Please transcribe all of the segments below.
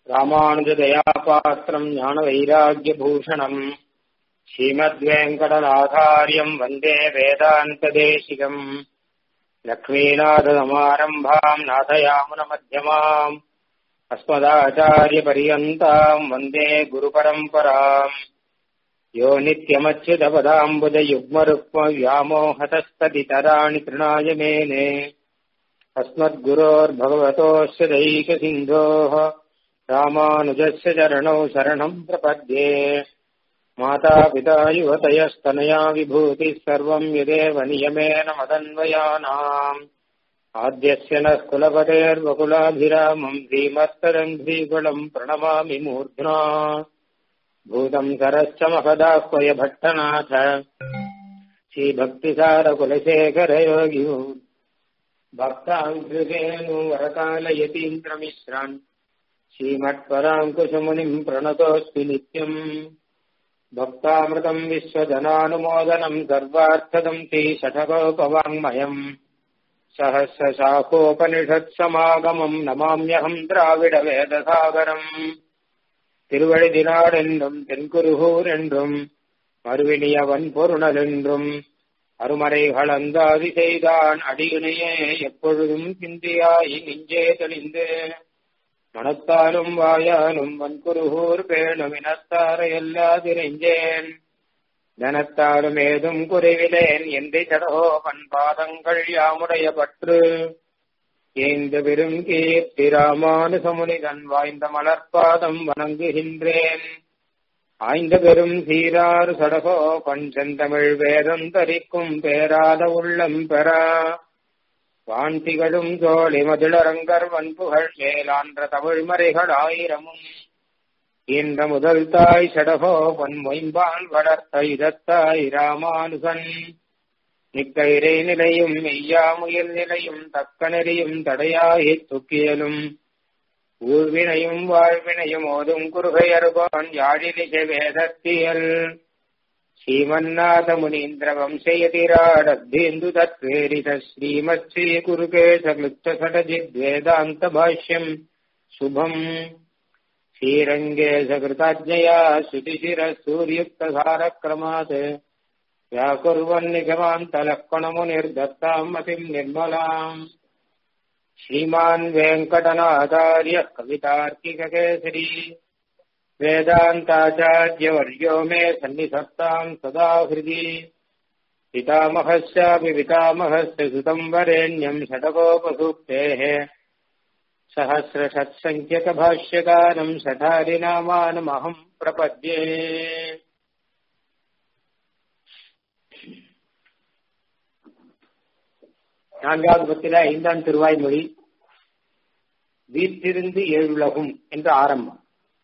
ராமானுஜதயாபாத்திரம் ஞானவைராக்கியபூஷணம் ஸ்ரீமத்வேங்கடநாதாரியம் வந்தே வேதாந்ததேசிகம் லக்ஷ்மீநாதசமாரம்பாம் நாதயாமுனமத்தியமாம் अस्मदाचार्यपर्यन्ताम् वन्दे गुरुपरम्पराम् यो नित्यमच्युतपदाम्बुजयुग्मरुक्मव्यामोहतस्तदितराणि तृणाय मेने अस्मद्गुरोर्भगवतोऽस्य दैकसिन्धोः रामानुजस्य चरणौ शरणम् प्रपद्ये मातापिता युवतयस्तनया विभूतिः सर्वम् यदेव नियमेन मदन्वयानाम् आद्यस्य नः कुलपतेर्वकुलाभिरामम् श्रीमत्तरन्ध्रीकुलम् प्रणमामि मूर्ध्ना भूतम् सरश्च महदाह्वय भट्टनाथ श्रीभक्तिसारकुलशेखरयोगि भक्ताङ्कृतेऽनुवरकालयतीन्द्रमिश्रान् श्रीमत्पराङ्कुशमुनिम् प्रणतोऽस्मि नित्यम् भक्तामृतम् विश्वजनानुमोदनम् सर्वार्थदम् श्रीषठकोपवाङ्मयम् सहस्रशाखोपनिषत्समागमम् नमाम्यहम् திராவிடவேதசாகரம் திருவழிதினாடென்றும் தென்குருகூர் என்றும் மறுவினியவன் பொருணல் என்றும் அருமறைகள் அந்தாதி செய்தான் அடியினையே எப்பொழுதும் சிந்தியாய் நெஞ்சே தெளிந்து மனத்தாலும் வாயாலும் வன்குருகூர் பேணும் இனத்தாரை எல்லாதிரைஞ்சேன் தனத்தாலும் ஏதும் குறைவிலேன் எந்தை சடகோ பண்பாதங்கள் யாமுடைய பற்று ஏந்த பெரும் கீர்த்தி ராமானுசமுனிதன் வாய்ந்த மலர்பாதம் வணங்குகின்றேன் ஆய்ந்த பெரும் சீராறு சடகோ பண் செந்தமிழ் வேதம் தரிக்கும் பேராத உள்ளம் பெறா வாந்திகளும் தோழி மதிலரங்கர் வன்புகழ் மேலான்ற தமிழ் மறைகள் ஆயிரமும் என்ற முதல் தாய் சடகோ பொன்மொயம்பால் வளர்த்த இதத்தாய் ராமானுசன் நிக்கயிரை நிலையும் மெய்யாமுயல் நிலையும் தக்க நெறியும் தடையாகி துக்கியலும் ஊழ்வினையும் வாழ்வினையும் ஓதும் குறுகையருபான் யாழிலிசை வேதத்தியல் ஸ்ரீமன்னாத முனீந்திர வம்சயதிராடத்தேந்து தத்வேரித ஸ்ரீமத் ஸ்ரீ குருகேச சடஜித் வேதாந்த பாஷ்யம் சுபம் श्रीरङ्गे सकृताज्ञया श्रुतिशिरः सूर्युक्तधारक्रमात् व्याकुर्वन्निगमान्तलक्ष्मणमुनिर्दत्ताम् मतिम् निर्मलाम् श्रीमान् वेङ्कटनाचार्यः कवितार्किककेसरी वेदान्ताचार्यवर्यो मे सन्निधत्ताम् सदा हृदि पितामहस्यापि पितामहस्य सुतम् वरेण्यम् षडकोपसूक्तेः सहस्रषत्सङ्ख्यकभाष्यकारम् सठारिनामानमहम् प्रपद्ये நான்காவது பத்தில ஐந்தாம் திருவாய்மொழி வீற்றிருந்து ஏழுலகும் என்று ஆரம்பம்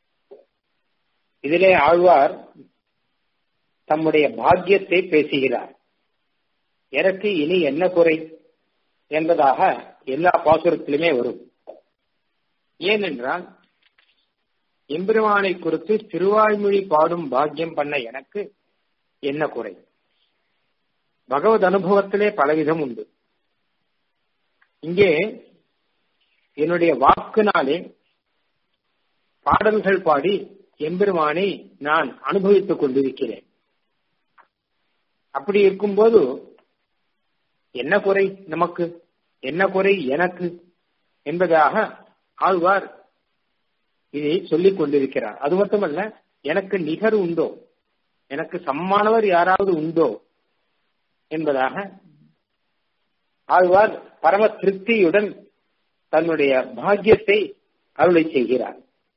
இதிலே ஆழ்வார் தம்முடைய பாக்கியத்தை பேசுகிறார் எனக்கு இனி என்ன குறை என்பதாக எல்லா பாசுரத்திலுமே வரும் ஏனென்றால் எம்பெருமானை குறித்து திருவாய்மொழி பாடும் பாக்கியம் பண்ண எனக்கு என்ன குறை பகவத் அனுபவத்திலே பலவிதம் உண்டு இங்கே என்னுடைய வாக்குனாலே பாடல்கள் பாடி எம்பெருமானை நான் அனுபவித்துக் கொண்டிருக்கிறேன் அப்படி இருக்கும்போது என்ன குறை நமக்கு என்ன குறை எனக்கு என்பதாக ஆழ்வார் இதை சொல்லிக் கொண்டிருக்கிறார் அது மட்டுமல்ல எனக்கு நிகர் உண்டோ எனக்கு சம்மானவர் யாராவது உண்டோ என்பதாக ஆழ்வார் பரம திருப்தியுடன் தன்னுடைய பாக்கியத்தை அருளை செய்கிறார்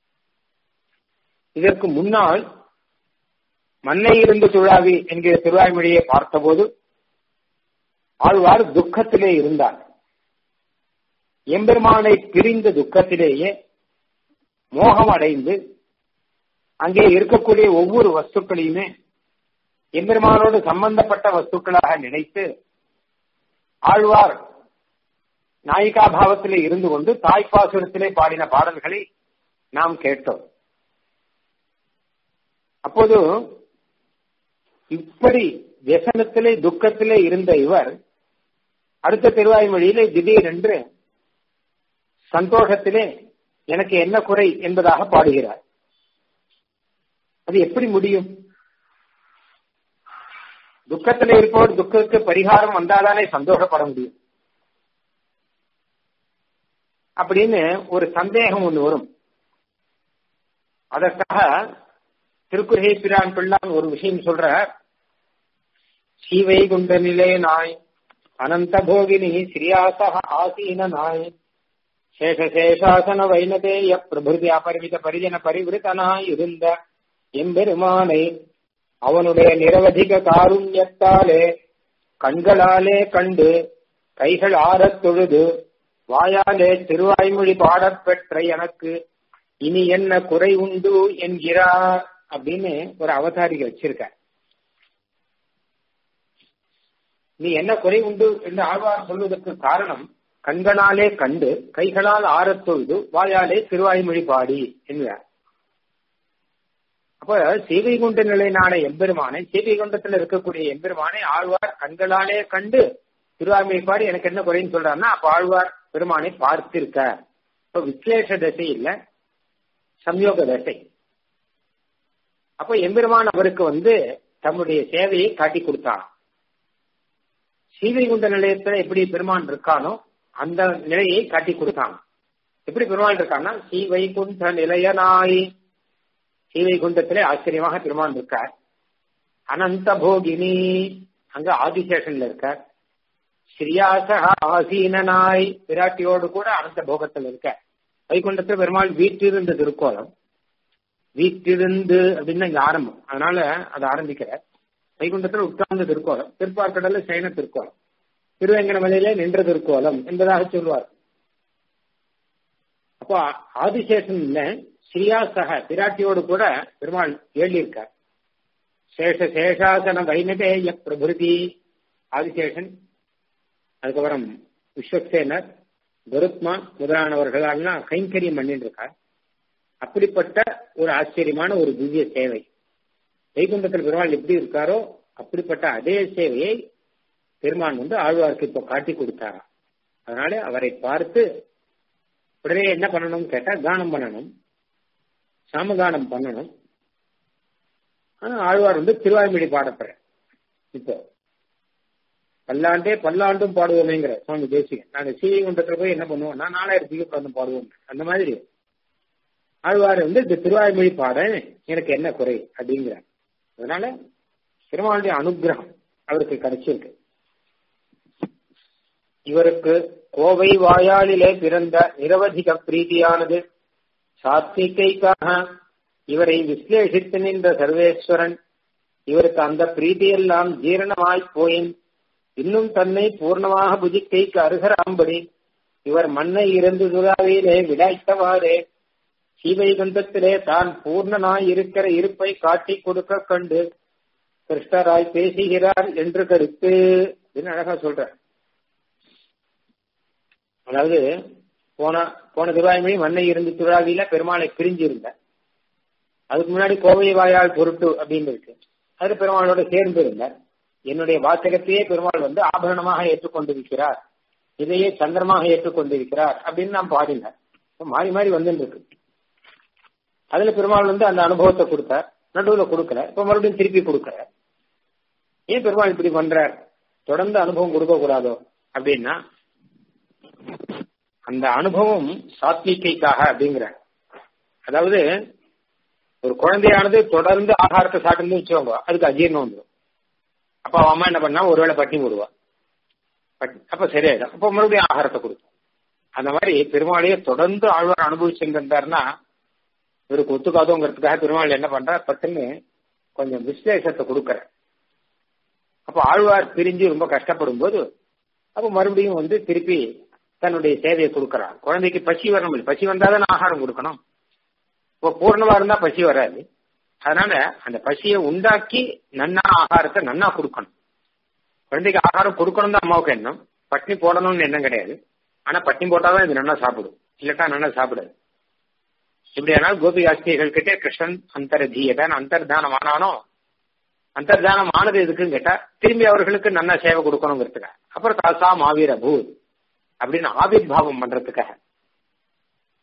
இதற்கு முன்னால் மண்ணை இருந்து துழாவி என்கிற திருவாய்மொழியை பார்த்தபோது ஆழ்வார் துக்கத்திலே இருந்தார் எம்பெருமானை பிரிந்த துக்கத்திலேயே மோகம் அடைந்து அங்கே இருக்கக்கூடிய ஒவ்வொரு வஸ்துக்களையுமே எம்பெருமானோடு சம்பந்தப்பட்ட வஸ்துக்களாக நினைத்து ஆழ்வார் நாயிகா பாவத்திலே இருந்து கொண்டு தாய்ப்பாசுரத்திலே பாடின பாடல்களை நாம் கேட்டோம் அப்போது இப்படி வியசனத்திலே துக்கத்திலே இருந்த இவர் அடுத்த திருவாய்மொழியிலே திடீரென்று சந்தோஷத்திலே எனக்கு என்ன குறை என்பதாக பாடுகிறார் அது எப்படி முடியும் துக்கத்துல இருப்பவர் துக்கத்துக்கு பரிகாரம் வந்தாதானே சந்தோஷப்பட முடியும் அப்படின்னு ஒரு சந்தேகம் ஒண்ணு வரும் அதற்காக திருக்குறகை பிரான் பிள்ளான் ஒரு விஷயம் சொல்ற சீவை குண்ட நிலே நாய் அனந்த போகினி ஸ்ரீயாசக ஆசீன நாய் சேஷசேஷாசன வைனதேய பிரபுதி அபரிமித பரிஜன பரிவிருத்தனாய் இருந்த எம்பெருமானை அவனுடைய நிரவதிக காருண்யத்தாலே கண்களாலே கண்டு கைகள் ஆறத் தொழுது வாயாலே திருவாய்மொழி பாடப் பெற்ற எனக்கு இனி என்ன குறை உண்டு என்கிறார் அப்படின்னு ஒரு அவதாரிகை வச்சிருக்க நீ என்ன குறை உண்டு என்று ஆழ்வார் சொல்வதற்கு காரணம் கண்களாலே கண்டு கைகளால் ஆறத் தொழுது வாயாலே திருவாய்மொழி பாடி என்கிறார் அப்ப சீவைகுண்ட நிலையினான எம்பெருமானை சீவைகுண்டத்தில் இருக்கக்கூடிய எம்பெருமானை ஆழ்வார் கண்களாலே கண்டு திருவாய்மொழி பாடி எனக்கு என்ன குறைன்னு சொல்றாருன்னா அப்ப ஆழ்வார் பெருமானை பார்த்திருக்க இப்ப விக்லேஷ தசை இல்ல சம்யோக தசை அப்ப எம்பெருமான் அவருக்கு வந்து தம்முடைய சேவையை காட்டி கொடுத்தாராம் சீவைகுண்ட நிலையத்துல எப்படி பெருமான் இருக்கானோ அந்த நிலையை காட்டி கொடுத்தான் எப்படி பெருமான் இருக்கான்னா ஸ்ரீவைகுண்ட நிலையனாய் ஸ்ரீவைகுண்டத்திலே ஆச்சரியமாக பெருமான் இருக்கார் அனந்த போகினி அங்க ஆதிசேஷன்ல இருக்கார் ஸ்ரீயாசக ஆசீனனாய் விராட்டியோடு கூட அனந்த போகத்தில் இருக்க வைகுண்டத்தில் பெருமாள் வீட்டிலிருந்த திருக்கோலம் வீட்டிலிருந்து அப்படின்னு இங்க ஆரம்பம் அதனால அதை ஆரம்பிக்கிற வைகுண்டத்தில் உட்கார்ந்த திருக்கோலம் திருப்பார்க்கடல சைன திருக்கோலம் திருவேங்கடமலையிலே நின்ற திருக்கோலம் என்பதாக சொல்வார் அப்போ ஆதிசேஷன்ல ஸ்ரீயாசக பிராட்டியோடு கூட பெருமாள் எழுதியிருக்கார் சேஷ சேஷாசன வைனதேய பிரபுதி ஆதிசேஷன் அதுக்கப்புறம் விஸ்வக்சேனர் கருத்மா முதலானவர்களெல்லாம் கைங்கரியம் பண்ணிட்டு இருக்கார் அப்படிப்பட்ட ஒரு ஆச்சரியமான ஒரு திவ்ய சேவை வைகுண்டத்தில் பெருமாள் எப்படி இருக்காரோ அப்படிப்பட்ட அதே சேவையை பெருமான் வந்து ஆழ்வாருக்கு இப்போ காட்டி கொடுத்தாராம் அதனால அவரை பார்த்து உடனே என்ன பண்ணணும்னு கேட்டா கானம் பண்ணணும் சாமகானம் பண்ணணும் ஆனா ஆழ்வார் வந்து திருவாய்மொழி பாடப்படுற இப்போ பல்லாண்டே பல்லாண்டும் பாடுவோமேங்கிற சுவாமி தேசிகன் நாங்க சீவைகுண்டத்துல போய் என்ன பண்ணுவோம்னா நாலாயிரத்துக்கு உட்காந்து பாடுவோம் அந்த மாதிரி ஆழ்வார் வந்து இந்த திருவாய்மொழி பாட எனக்கு என்ன குறை அப்படிங்கிறார் அதனால பெருமாளுடைய அனுகிரகம் அவருக்கு கிடைச்சிருக்கு இவருக்கு கோவை வாயாளிலே பிறந்த நிரவதிக பிரீதியானது சாத்விகைக்காக இவரை விஸ்லேஷித்து நின்ற சர்வேஸ்வரன் இவருக்கு அந்த பிரீதியெல்லாம் ஜீரணமாய் போயின் இன்னும் தன்னை பூர்ணமாக புஜிக்கைக்கு அருகராம்படி இவர் மண்ணை இருந்து துராவிலே விடாய்த்தவாறே சீவைகுந்தத்திலே தான் பூர்ணனாய் இருக்கிற இருப்பை காட்டி கொடுக்க கண்டு கிருஷ்ணராய் பேசுகிறார் என்று கருத்து அப்படின்னு அழகா சொல்ற அதாவது போன போன திருவாய்மொழி மண்ணை இருந்து துறாவில பெருமாளை பிரிஞ்சு இருந்த அதுக்கு முன்னாடி கோவை வாயால் பொருட்டு அப்படின்னு இருக்கு அது பெருமாளோட சேர்ந்து இருந்தார் என்னுடைய வாசகத்தையே பெருமாள் வந்து ஆபரணமாக ஏற்றுக்கொண்டிருக்கிறார் இதையே சந்திரமாக ஏற்றுக்கொண்டிருக்கிறார் அப்படின்னு நான் பாடினேன் மாறி மாறி வந்துட்டு இருக்கு அதுல பெருமாள் வந்து அந்த அனுபவத்தை கொடுத்தார் நடுவுல கொடுக்கல இப்ப மறுபடியும் திருப்பி கொடுக்கற ஏன் பெருமாள் இப்படி பண்றார் தொடர்ந்து அனுபவம் கொடுக்க கூடாதோ அப்படின்னா அந்த அனுபவம் சாத்விகைக்காக அப்படிங்கிற அதாவது ஒரு குழந்தையானது தொடர்ந்து ஆகாரத்தை சாப்பிட்டு வச்சுக்கோங்க அதுக்கு அஜீர்ணம் வந்துடும் அப்ப அவன் அம்மா என்ன பண்ணா ஒருவேளை பட்டி போடுவா அப்ப சரியாயிடும் அப்ப மறுபடியும் ஆகாரத்தை கொடுக்கும் அந்த மாதிரி பெருமாளையே தொடர்ந்து ஆழ்வார் அனுபவிச்சிருந்தாருன்னா இவருக்கு ஒத்துக்காதோங்கிறதுக்காக பெருமாள் என்ன பண்றார் பட்டுன்னு கொஞ்சம் விசேஷத்தை கொடுக்கற அப்ப ஆழ்வார் பிரிஞ்சு ரொம்ப கஷ்டப்படும் போது அப்ப மறுபடியும் வந்து திருப்பி தன்னுடைய சேவையை கொடுக்கறான் குழந்தைக்கு பசி வரணும் பசி வந்தாதான் ஆகாரம் கொடுக்கணும் இப்போ பூர்ணமா இருந்தா பசி வராது அதனால அந்த பசியை உண்டாக்கி நன்னா ஆகாரத்தை நன்னா கொடுக்கணும் குழந்தைக்கு ஆகாரம் கொடுக்கணும் தான் அம்மாவுக்கு எண்ணம் பட்னி போடணும்னு எண்ணம் கிடையாது ஆனா பட்னி போட்டாதான் இது நல்லா சாப்பிடும் இல்லட்டா நல்லா சாப்பிடாது இப்படியானால் கோபி ஆசிரியர்கள் கிட்டே கிருஷ்ணன் அந்தர்தீயதான் அந்தர்தானம் ஆனானோ அந்தர்தானம் ஆனது எதுக்குன்னு கேட்டா திரும்பி அவர்களுக்கு நல்லா சேவை கொடுக்கணுங்கிறதுக்காக அப்புறம் தாசா மாவீர பூத் அப்படின்னு ஆவிர்வாவம் பண்றதுக்காக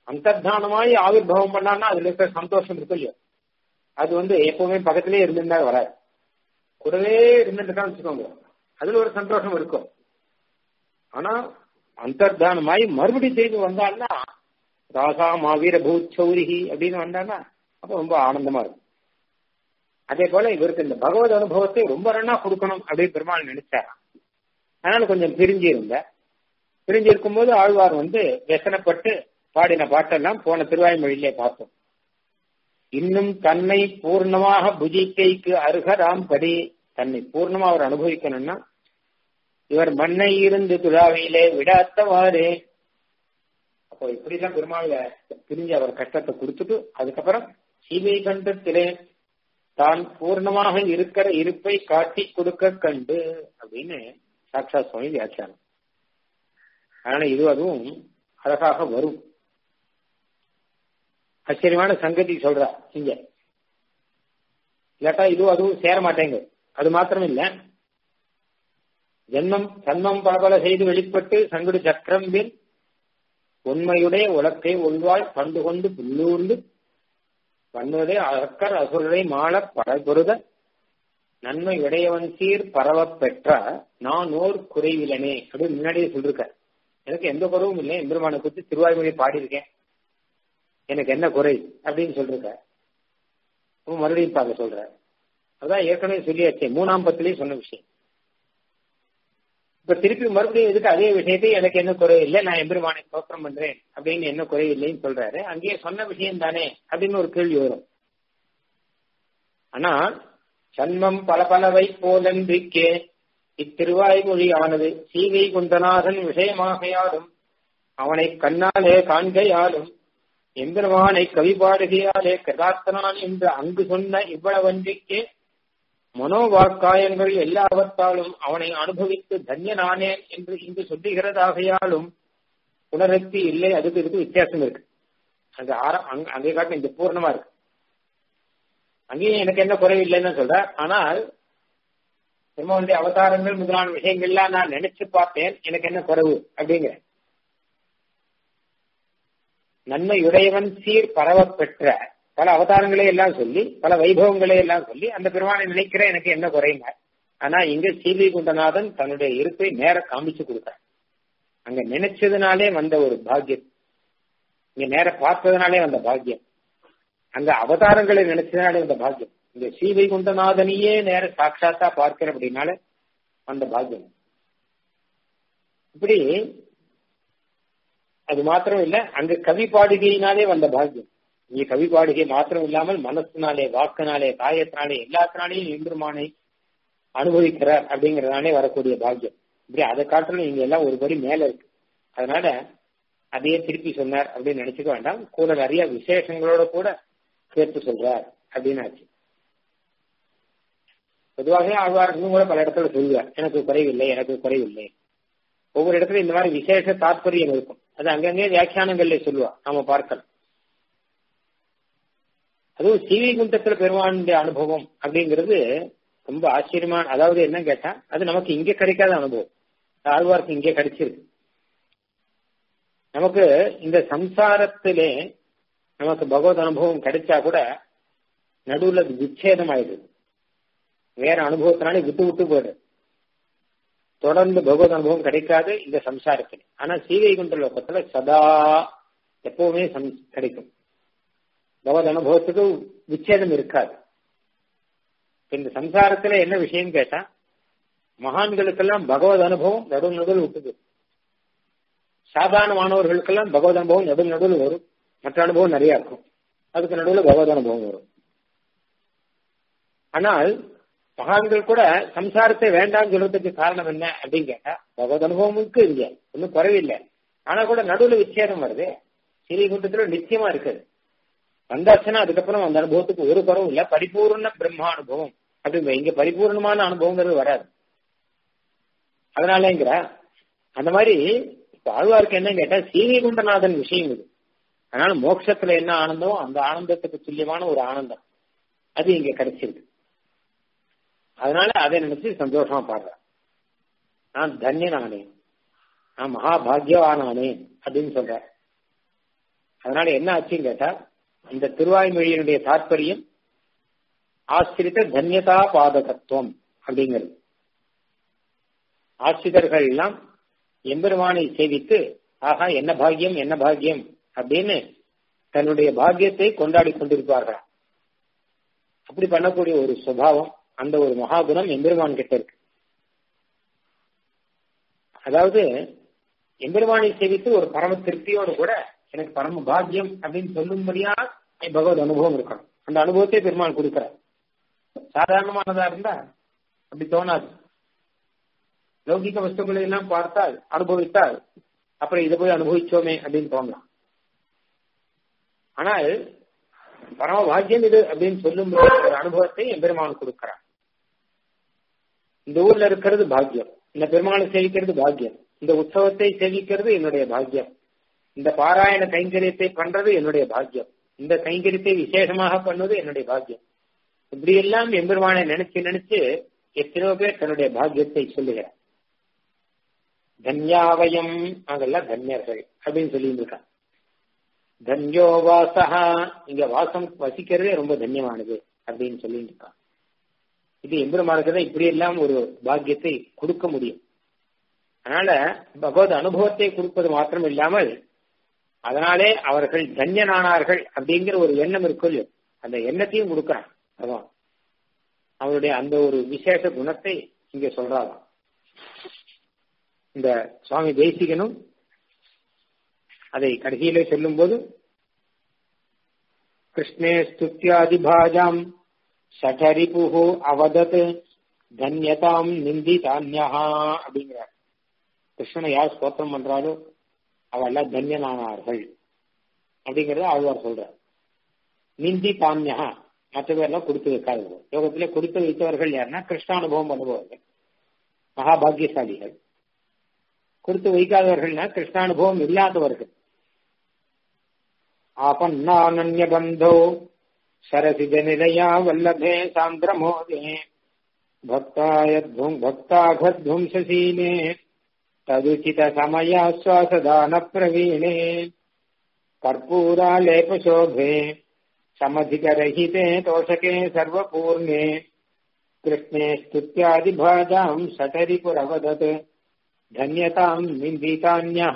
அந்தர்தானமாய் ஆவிர்வம் பண்ணான்னா அதுல இருக்கிற சந்தோஷம் இருக்கு இல்லையோ அது வந்து எப்பவுமே பக்கத்திலே இருந்திருந்தா வராது கூடவே இருந்துட்டு வச்சுக்கோங்க அதுல ஒரு சந்தோஷம் இருக்கும் ஆனா அந்தர்தானமாய் மறுபடி செய்து வந்தான்னா ராசா மாவீர பூச்சௌரிகி அப்படின்னு வந்தான்னா அப்ப ரொம்ப ஆனந்தமா இருக்கும் அதே போல இவருக்கு இந்த பகவத் அனுபவத்தை ரொம்ப ரன்னா கொடுக்கணும் அப்படின்னு பெருமாள் நினைச்சாராம் அதனால கொஞ்சம் பிரிஞ்சு இருந்த பிரிஞ்சு இருக்கும்போது ஆழ்வார் வந்து व्यசனப்பட்டு பாடின பாட்டெல்லாம் போன திருவாய்மொழியிலே பார்த்தோம் இன்னும் தன்னை பூர்ணமாக புஜிக்கைக்கு அருகராம் படி தன்னை பூர்ணமா அவர் அனுபவிக்கணும்னா இவர் மண்ணை இருந்து துழாவையிலே விடாத்தவாறு அப்போ இப்படிதான் பெருமாள் பிரிஞ்சு அவர் கஷ்டத்தை கொடுத்துட்டு அதுக்கப்புறம் சீவை கண்டத்திலே தான் பூர்ணமாக இருக்கிற இருப்பை காட்டி கொடுக்க கண்டு அப்படின்னு சாட்சா சுவாமி வியாக்கியானம் அதனால இது அதுவும் அழகாக வரும் ஆச்சரியமான சங்கதி சொல்றா இங்க இல்லாட்டா இதுவும் அதுவும் சேர மாட்டேங்க அது மாத்திரம் இல்ல ஜென்மம் சன்மம் பலபல செய்து வெளிப்பட்டு சங்குடு சக்கரம்பில் உண்மையுடைய உலக்கை உள்வாள் பண்டு கொண்டு புல்லூர்ந்து வன்னுவதே அக்கர் அசுரரை மாள படபொருத நன்மை உடையவன் சீர் பரவ பெற்ற நான் ஓர் குறைவிலனே அப்படின்னு முன்னாடியே சொல்லிருக்க எனக்கு எந்த குறவும் இல்லை எம்பெருமானை குறித்து திருவாய்மொழி பாடியிருக்கேன் எனக்கு என்ன குறை அப்படின்னு சொல்லிருக்க மறுபடியும் பார்க்க சொல்ற அதான் ஏற்கனவே சொல்லியாச்சே மூணாம் பத்திலேயே சொன்ன விஷயம் இப்ப திருப்பி மறுபடியும் எதுக்கு அதே விஷயத்தை எனக்கு என்ன குறை இல்லை நான் எம்பெருமானை தோற்றம் பண்றேன் அப்படின்னு என்ன குறை இல்லைன்னு சொல்றாரு அங்கேயே சொன்ன விஷயம் தானே அப்படின்னு ஒரு கேள்வி வரும் ஆனா சன்மம் பல பலவை போலன்றிக்கே இத்திருவாய்மொழி ஆனது சீவை குந்தநாதன் விஷயமாகையாலும் அவனை கண்ணாலே காண்கையாலும் எம்பெருமானை கவி பாடுகையாலே கதாத்தனான் என்று அங்கு சொன்ன இவ்வளவன்றிக்கே மனோவாக்காயங்கள் எல்லாவற்றாலும் அவனை அனுபவித்து தன்யனானேன் என்று இங்கு சொல்லுகிறதாகையாலும் உணர்ச்சி இல்லை அதுக்கு இதுக்கு வித்தியாசம் இருக்கு அங்க ஆர அங்கே காட்டும் இங்க பூர்ணமா இருக்கு அங்கேயும் எனக்கு என்ன குறை இல்லைன்னு சொல்ற ஆனால் பெருமாவுடைய அவதாரங்கள் முதலான விஷயங்கள்லாம் நான் நினைச்சு பார்த்தேன் எனக்கு என்ன குறைவு அப்படிங்கிற நன்மையுடையவன் சீர் பரவ பெற்ற பல அவதாரங்களை எல்லாம் சொல்லி பல வைபவங்களை எல்லாம் சொல்லி அந்த பெருமானை நினைக்கிற எனக்கு என்ன குறைங்க ஆனா இங்க சீவி குண்டநாதன் தன்னுடைய இருப்பை நேர காமிச்சு கொடுத்தார் அங்க நினைச்சதுனாலே வந்த ஒரு பாக்கியம் இங்க நேர பார்த்ததுனாலே வந்த பாக்கியம் அங்க அவதாரங்களை நினைச்சதுனாலே வந்த பாக்கியம் இந்த சீவை குண்டநாதனையே நேர சாட்சாத்தா பார்க்கிற அப்படின்னால அந்த பாக்கியம் இப்படி அது மாத்திரம் இல்ல அங்க கவி பாடுகையினாலே வந்த பாக்கியம் இங்க கவி பாடுகை மாத்திரம் இல்லாமல் மனசினாலே வாக்கினாலே காயத்தினாலே எல்லாத்தினாலேயும் எம்பெருமானை அனுபவிக்கிறார் அப்படிங்கறதானே வரக்கூடிய பாக்கியம் இப்படி அதை காட்டிலும் இங்க எல்லாம் ஒரு படி மேல இருக்கு அதனால அதையே திருப்பி சொன்னார் அப்படின்னு நினைச்சுக்க வேண்டாம் கூட நிறைய விசேஷங்களோட கூட சேர்த்து சொல்றார் அப்படின்னு ஆச்சு பொதுவாக ஆழ்வார் இன்னும் கூட பல இடத்துல சொல்லுவார் எனக்கு குறைவில்லை எனக்கு குறைவில்லை ஒவ்வொரு இடத்துல இந்த மாதிரி விசேஷ தாற்பயம் இருக்கும் அது அங்கங்கே வியாக்கியானங்கள்ல சொல்லுவா நாம பார்க்கலாம் அதுவும் சீவிகுண்டத்துல பெருமானுடைய அனுபவம் அப்படிங்கிறது ரொம்ப ஆச்சரியமான அதாவது என்ன கேட்டா அது நமக்கு இங்க கிடைக்காத அனுபவம் ஆழ்வார்க்கு இங்கே கிடைச்சிருக்கு நமக்கு இந்த சம்சாரத்திலே நமக்கு பகவத் அனுபவம் கிடைச்சா கூட நடுவுல விச்சேதம் ஆயிடுது வேற அனுபவத்தினாலே விட்டு விட்டு போயிடுது தொடர்ந்து பகவத் அனுபவம் கிடைக்காது இந்த சம்சாரத்தில் ஆனா சீவைகுண்ட லோகத்துல சதா எப்பவுமே கிடைக்கும் பகவத் அனுபவத்துக்கு விச்சேதம் இருக்காது இந்த சம்சாரத்துல என்ன விஷயம் கேட்டா மகான்களுக்கெல்லாம் பகவத் அனுபவம் நடுவு நடுவில் விட்டுது சாதாரண மாணவர்களுக்கெல்லாம் பகவத் அனுபவம் நடுவில் நடுவில் வரும் மற்ற அனுபவம் நிறைய இருக்கும் அதுக்கு நடுவில் பகவத் அனுபவம் வரும் ஆனால் மகான்கள் கூட சம்சாரத்தை வேண்டாம்னு சொல்றதுக்கு காரணம் என்ன அப்படின்னு கேட்டா பகவத் அனுபவமுக்கு இல்ல ஒன்றும் குறைவில்லை ஆனா கூட நடுவுல விச்சேதம் வருது ஸ்ரீகுண்டத்துல நிச்சயமா இருக்குது வந்தாச்சுன்னா அதுக்கப்புறம் அந்த அனுபவத்துக்கு ஒரு குறவும் இல்ல பரிபூர்ண பிரம்ம அனுபவம் அப்படிங்க இங்க பரிபூர்ணமான அனுபவங்கிறது வராது அதனாலங்கிற அந்த மாதிரி இப்ப ஆழ்வாருக்கு என்ன கேட்டா சீனிகுண்டநாதன் விஷயம் இது அதனால மோட்சத்துல என்ன ஆனந்தமோ அந்த ஆனந்தத்துக்கு துல்லியமான ஒரு ஆனந்தம் அது இங்க கிடைச்சிருக்கு அதனால அதை நினைச்சு சந்தோஷமா பாடுறேன் நான் தன்யனானேன் நான் மகாபாகியவானானேன் அப்படின்னு சொல்ற அதனால என்ன ஆச்சுன்னு கேட்டா இந்த திருவாய்மொழியினுடைய தாற்பயம் ஆசிரித்த தன்யதா பாதகத்துவம் அப்படிங்கிறது ஆசிரியர்கள் எல்லாம் எம்பெருமானை சேவித்து ஆகா என்ன பாக்கியம் என்ன பாக்கியம் அப்படின்னு தன்னுடைய பாக்கியத்தை கொண்டாடி கொண்டிருப்பார்கள் அப்படி பண்ணக்கூடிய ஒரு சுபாவம் அந்த ஒரு மகாகுணம் எம்பெருமான் கிட்ட இருக்கு அதாவது எம்பெருமானை சேவித்து ஒரு பரம திருப்தியோடு கூட எனக்கு பரம பாக்கியம் அப்படின்னு சொல்லும்படியா பகவத் அனுபவம் இருக்கணும் அந்த அனுபவத்தை பெருமாள் கொடுக்கிறார் சாதாரணமானதா இருந்தா அப்படி தோணாது லௌகிக வஸ்துக்களை எல்லாம் பார்த்தால் அனுபவித்தால் அப்புறம் இதை போய் அனுபவிச்சோமே அப்படின்னு தோணலாம் ஆனால் பரம பாக்கியம் இது அப்படின்னு சொல்லும் ஒரு அனுபவத்தை எம்பெருமான் கொடுக்கிறார் இந்த ஊர்ல இருக்கிறது பாக்கியம் இந்த பெருமாளை சேவிக்கிறது பாக்கியம் இந்த உற்சவத்தை சேவிக்கிறது என்னுடைய பாக்கியம் இந்த பாராயண கைங்கரியத்தை பண்றது என்னுடைய பாக்கியம் இந்த கைங்கரியத்தை விசேஷமாக பண்ணுவது என்னுடைய பாக்கியம் இப்படி எல்லாம் எம்பெருமானை நினைச்சு நினைச்சு எத்தனையோ பேர் தன்னுடைய பாக்கியத்தை சொல்லுகிறார் தன்யாவயம் நாங்கெல்லாம் தன்யர்கள் அப்படின்னு சொல்லிட்டு இருக்காங்க தன்யோ வாசகா இங்க வாசம் வசிக்கிறதே ரொம்ப தன்யமானது அப்படின்னு சொல்லிட்டு இருக்காங்க இது எம்பெருமானுக்கு தான் இப்படி எல்லாம் ஒரு பாக்கியத்தை கொடுக்க முடியும் அதனால பகவத் அனுபவத்தை கொடுப்பது மாத்திரம் இல்லாமல் அதனாலே அவர்கள் தன்யனானார்கள் அப்படிங்கிற ஒரு எண்ணம் இருக்கும் அந்த எண்ணத்தையும் கொடுக்கிறான் அதான் அவருடைய அந்த ஒரு விசேஷ குணத்தை இங்க சொல்றாராம் இந்த சுவாமி தேசிகனும் அதை கடைசியிலே சொல்லும் போது கிருஷ்ணே ஸ்துத்யாதிபாஜாம் சடரிபுகு அவதத் தன்யதாம் நிந்திதான்யா அப்படிங்கிறார் கிருஷ்ணனை யார் ஸ்தோத்திரம் பண்றாலோ அவெல்லாம் தன்யனானார்கள் அப்படிங்கறத ஆழ்வார் சொல்றார் நிந்தி தான்யா மற்ற பேர்லாம் கொடுத்து வைக்காதவர்கள் யோகத்திலே கொடுத்து வைத்தவர்கள் யாருன்னா கிருஷ்ணானுபவம் பண்ணுபவர்கள் மகாபாகியசாலிகள் கொடுத்து வைக்காதவர்கள்னா கிருஷ்ணானுபவம் இல்லாதவர்கள் ஆபன்னானன்ய பந்தோ சரசிஜ நிலையா வல்லபே சாந்திரமோதே பக்தாயத்வம் பக்தாகத்வம்சீலே ததுச்சித சமயாஸ்வாசதான பிரவீணே கற்பூராலேபசோபே समधिकरहिते तोषके सर्वपूर्णे कृष्णे स्तुत्यादिभाजाम् सटरिपुरवदत् தன்யதாம் நிந்திதான்யஹ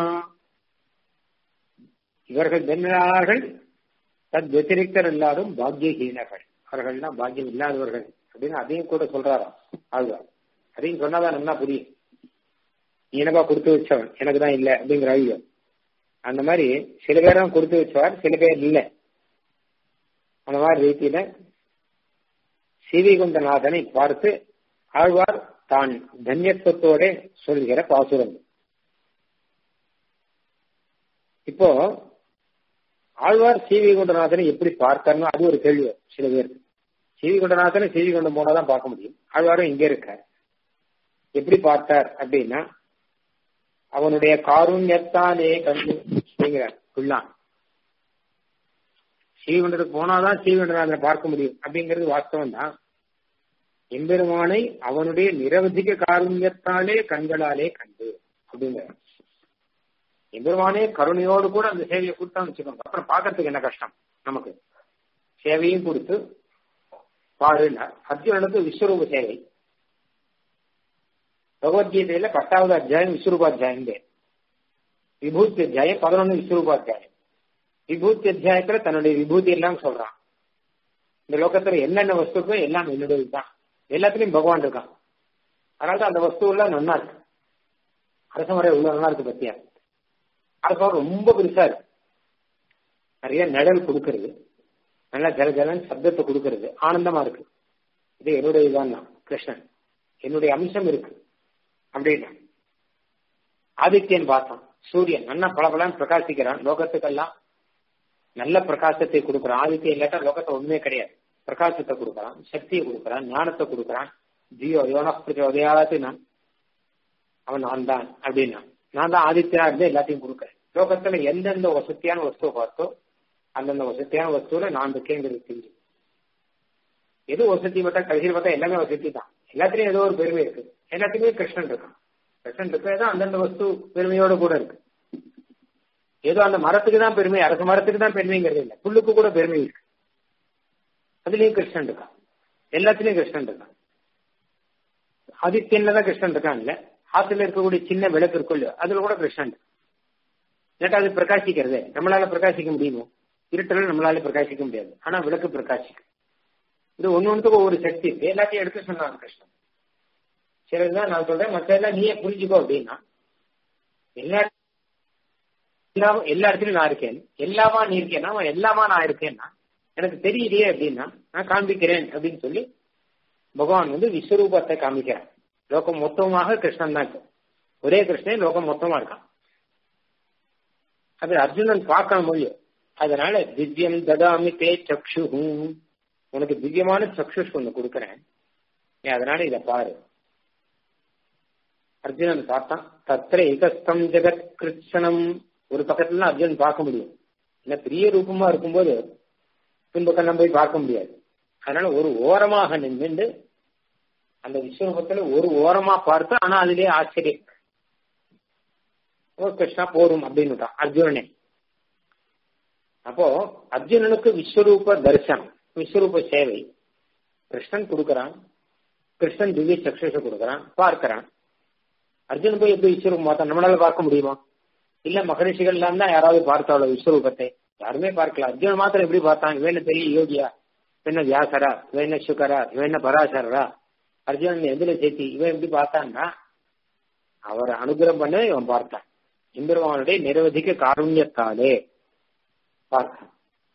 இவர்கள் தன்யனார்கள் தத் வத்திரிக்தர் எல்லாரும் பாக்கியஹீனர்கள் அவர்கள்னா பாக்கியம் இல்லாதவர்கள் அப்படின்னு அதையும் கூட சொல்றாராம் ஆழ்வார் அதையும் சொன்னாதான் நல்லா புரியும் நீ எனக்கா கொடுத்து வச்சவன் எனக்கு தான் இல்லை அப்படிங்கிற ஐயோ அந்த மாதிரி சில பேரும் கொடுத்து வச்சவர் சில பேர் இல்லை அந்த மாதிரி ரீதியில சிவிகுண்டநாதனை பார்த்து ஆழ்வார் தான் தன்யத்துவத்தோட சொல்கிற பாசுரம் இப்போ ஆழ்வார் சிவி குண்டநாதனை எப்படி பார்த்தார்னு அது ஒரு கேள்வி சில பேருக்கு சிவி குண்டநாதனை சிவி குண்டம் போனாதான் பார்க்க முடியும் ஆழ்வாரும் இங்க இருக்க எப்படி பார்த்தார் அப்படின்னா அவனுடைய காருண்யத்தானே கண்டு அப்படிங்கிறார் புல்லான் ஸ்ரீகுண்டத்துக்கு போனாதான் ஸ்ரீகுண்டநாதனை பார்க்க முடியும் அப்படிங்கிறது வாஸ்தவம் தான் எம்பெருமானை அவனுடைய நிரவதிக காருண்யத்தாலே கண்களாலே கண்டு அப்படிங்கிற எம்பெருமானே கருணையோடு கூட அந்த சேவையை கொடுத்தான்னு வச்சுக்கோங்க அப்புறம் பார்க்கறதுக்கு என்ன கஷ்டம் நமக்கு சேவையும் கொடுத்து பாருன்னா அர்ஜுனனுக்கு விஸ்வரூப சேவை பகவத்கீதையில பத்தாவது அத்தியாயம் விஸ்வரூபாத்தியாயம் விபூத்தி அத்தியாயம் பதினொன்னு விஸ்வரூபாத்தியாயம் விபூத்தி அத்தியாயத்துல தன்னுடைய விபூதி எல்லாம் சொல்றான் இந்த லோகத்துல என்னென்ன வஸ்துக்கள் எல்லாம் என்னுடைய தான் எல்லாத்துலயும் பகவான் இருக்கான் அதனால அந்த வஸ்து எல்லாம் நன்னா இருக்கு அரச முறை உள்ள நல்லா இருக்கு பத்தியா அரச ரொம்ப பெருசா இருக்கு நிறைய நிழல் கொடுக்கறது நல்லா ஜல ஜலன் சப்தத்தை கொடுக்கறது ஆனந்தமா இருக்கு இது என்னுடைய இதுதான் கிருஷ்ணன் என்னுடைய அம்சம் இருக்கு அப்படின்னா ஆதித்யன் பார்த்தோம் சூரியன் நல்லா பளபளன்னு பிரகாசிக்கிறான் லோகத்துக்கெல்லாம் நல்ல பிரகாசத்தை கொடுக்குறான் ஆதித்யம் இல்லாட்டா லோகத்தை ஒண்ணுமே கிடையாது பிரகாசத்தை கொடுக்குறான் சக்தியை கொடுக்குறான் ஞானத்தை கொடுக்குறான் ஜியோ யோனப்பிரச்சோதயாத்து நான் அவன் நான் தான் அப்படின்னா நான் தான் ஆதித்யா இருந்து எல்லாத்தையும் கொடுக்குறேன் லோகத்துல எந்தெந்த வசதியான வஸ்துவை பார்த்தோ அந்தந்த வசதியான வஸ்துவில நான் இருக்கேங்கிறது தெரிஞ்சு எது வசதி பார்த்தா கடைசியில் பார்த்தா எல்லாமே வசதி தான் எல்லாத்துலயும் ஏதோ ஒரு பெருமை இருக்கு எல்லாத்துக்குமே கிருஷ்ணன் இருக்கான் கிருஷ்ணன் இருக்கிறது அந்தந்த வஸ்து பெருமையோட கூட இருக்கு ஏதோ அந்த மரத்துக்கு தான் பெருமை அரச மரத்துக்கு தான் பெருமைங்கிறது இல்லை புல்லுக்கு கூட பெருமை இருக்கு அதுலயும் கிருஷ்ணன் இருக்கான் எல்லாத்துலயும் கிருஷ்ணன் இருக்கான் ஆதித்யன்ல தான் கிருஷ்ணன் இருக்கான் இல்ல ஆத்துல இருக்கக்கூடிய சின்ன விளக்கு இருக்கும் இல்லையோ அதுல கூட கிருஷ்ணன் இல்லாட்டா அது பிரகாசிக்கிறது நம்மளால பிரகாசிக்க முடியுமோ இருட்டில் நம்மளால பிரகாசிக்க முடியாது ஆனா விளக்கு பிரகாசிக்கும் இது ஒன்னு ஒன்றுக்கு ஒவ்வொரு சக்தி இருக்கு எல்லாத்தையும் எடுத்து சொன்னாங்க கிருஷ்ணன் சரிதான் நான் சொல்றேன் மற்ற எல்லாம் நீயே புரிஞ்சுக்கோ அப்படின்னா எல்லா எல்லா இடத்துலயும் நான் இருக்கேன் எல்லாமா நீ இருக்கேன்னா எல்லாமா நான் இருக்கேன்னா எனக்கு தெரியலையே அப்படின்னா நான் காண்பிக்கிறேன் அப்படின்னு சொல்லி பகவான் வந்து விஸ்வரூபத்தை காமிக்கிறான் லோகம் மொத்தமாக கிருஷ்ணன் தான் இருக்கும் ஒரே கிருஷ்ணன் லோகம் மொத்தமா இருக்கான் அது அர்ஜுனன் பார்க்க முடியும் அதனால திவ்யம் ததாமி தே சக்ஷு உனக்கு திவ்யமான சக்ஷுஷ் ஒண்ணு கொடுக்கறேன் நீ அதனால இத பாரு அர்ஜுனன் பார்த்தான் தத்திர ஏகஸ்தம் ஜெகத் கிருஷ்ணனம் ஒரு பக்கத்துல அர்ஜுனன் பார்க்க முடியும் ஏன்னா பெரிய ரூபமா இருக்கும்போது பின்பக்கம் போய் பார்க்க முடியாது அதனால ஒரு ஓரமாக நின்று அந்த விஸ்வரூபத்துல ஒரு ஓரமா பார்த்து ஆனா அதுலயே ஆச்சரியம் ஓ கிருஷ்ணா போரும் அப்படின்னு அர்ஜுனனே அப்போ அர்ஜுனனுக்கு விஸ்வரூப தரிசனம் விஸ்வரூப சேவை கிருஷ்ணன் கொடுக்கறான் கிருஷ்ணன் திவ்ய சக்ஷஸ கொடுக்கறான் பார்க்கறான் அர்ஜுனன் போய் எப்படி விஸ்வரூபம் பார்த்தா நம்மளால பார்க்க முடியுமா இல்ல மகரிஷிகள் எல்லாம் தான் யாராவது பார்த்தாளோ விஸ்வரூபத்தை யாருமே பார்க்கல அர்ஜுனன் மாத்திரம் எப்படி பார்த்தான் இவன் பெரிய யோகியா இவன் வியாசரா இவன் சுகரா இவன் பராசரா அர்ஜுனன் எதுல சேர்த்தி இவன் எப்படி பார்த்தான்னா அவர் அனுகிரகம் பண்ண இவன் பார்த்தான் இந்திரவானுடைய நிரவதிக்க காருண்யத்தாலே பார்த்தான்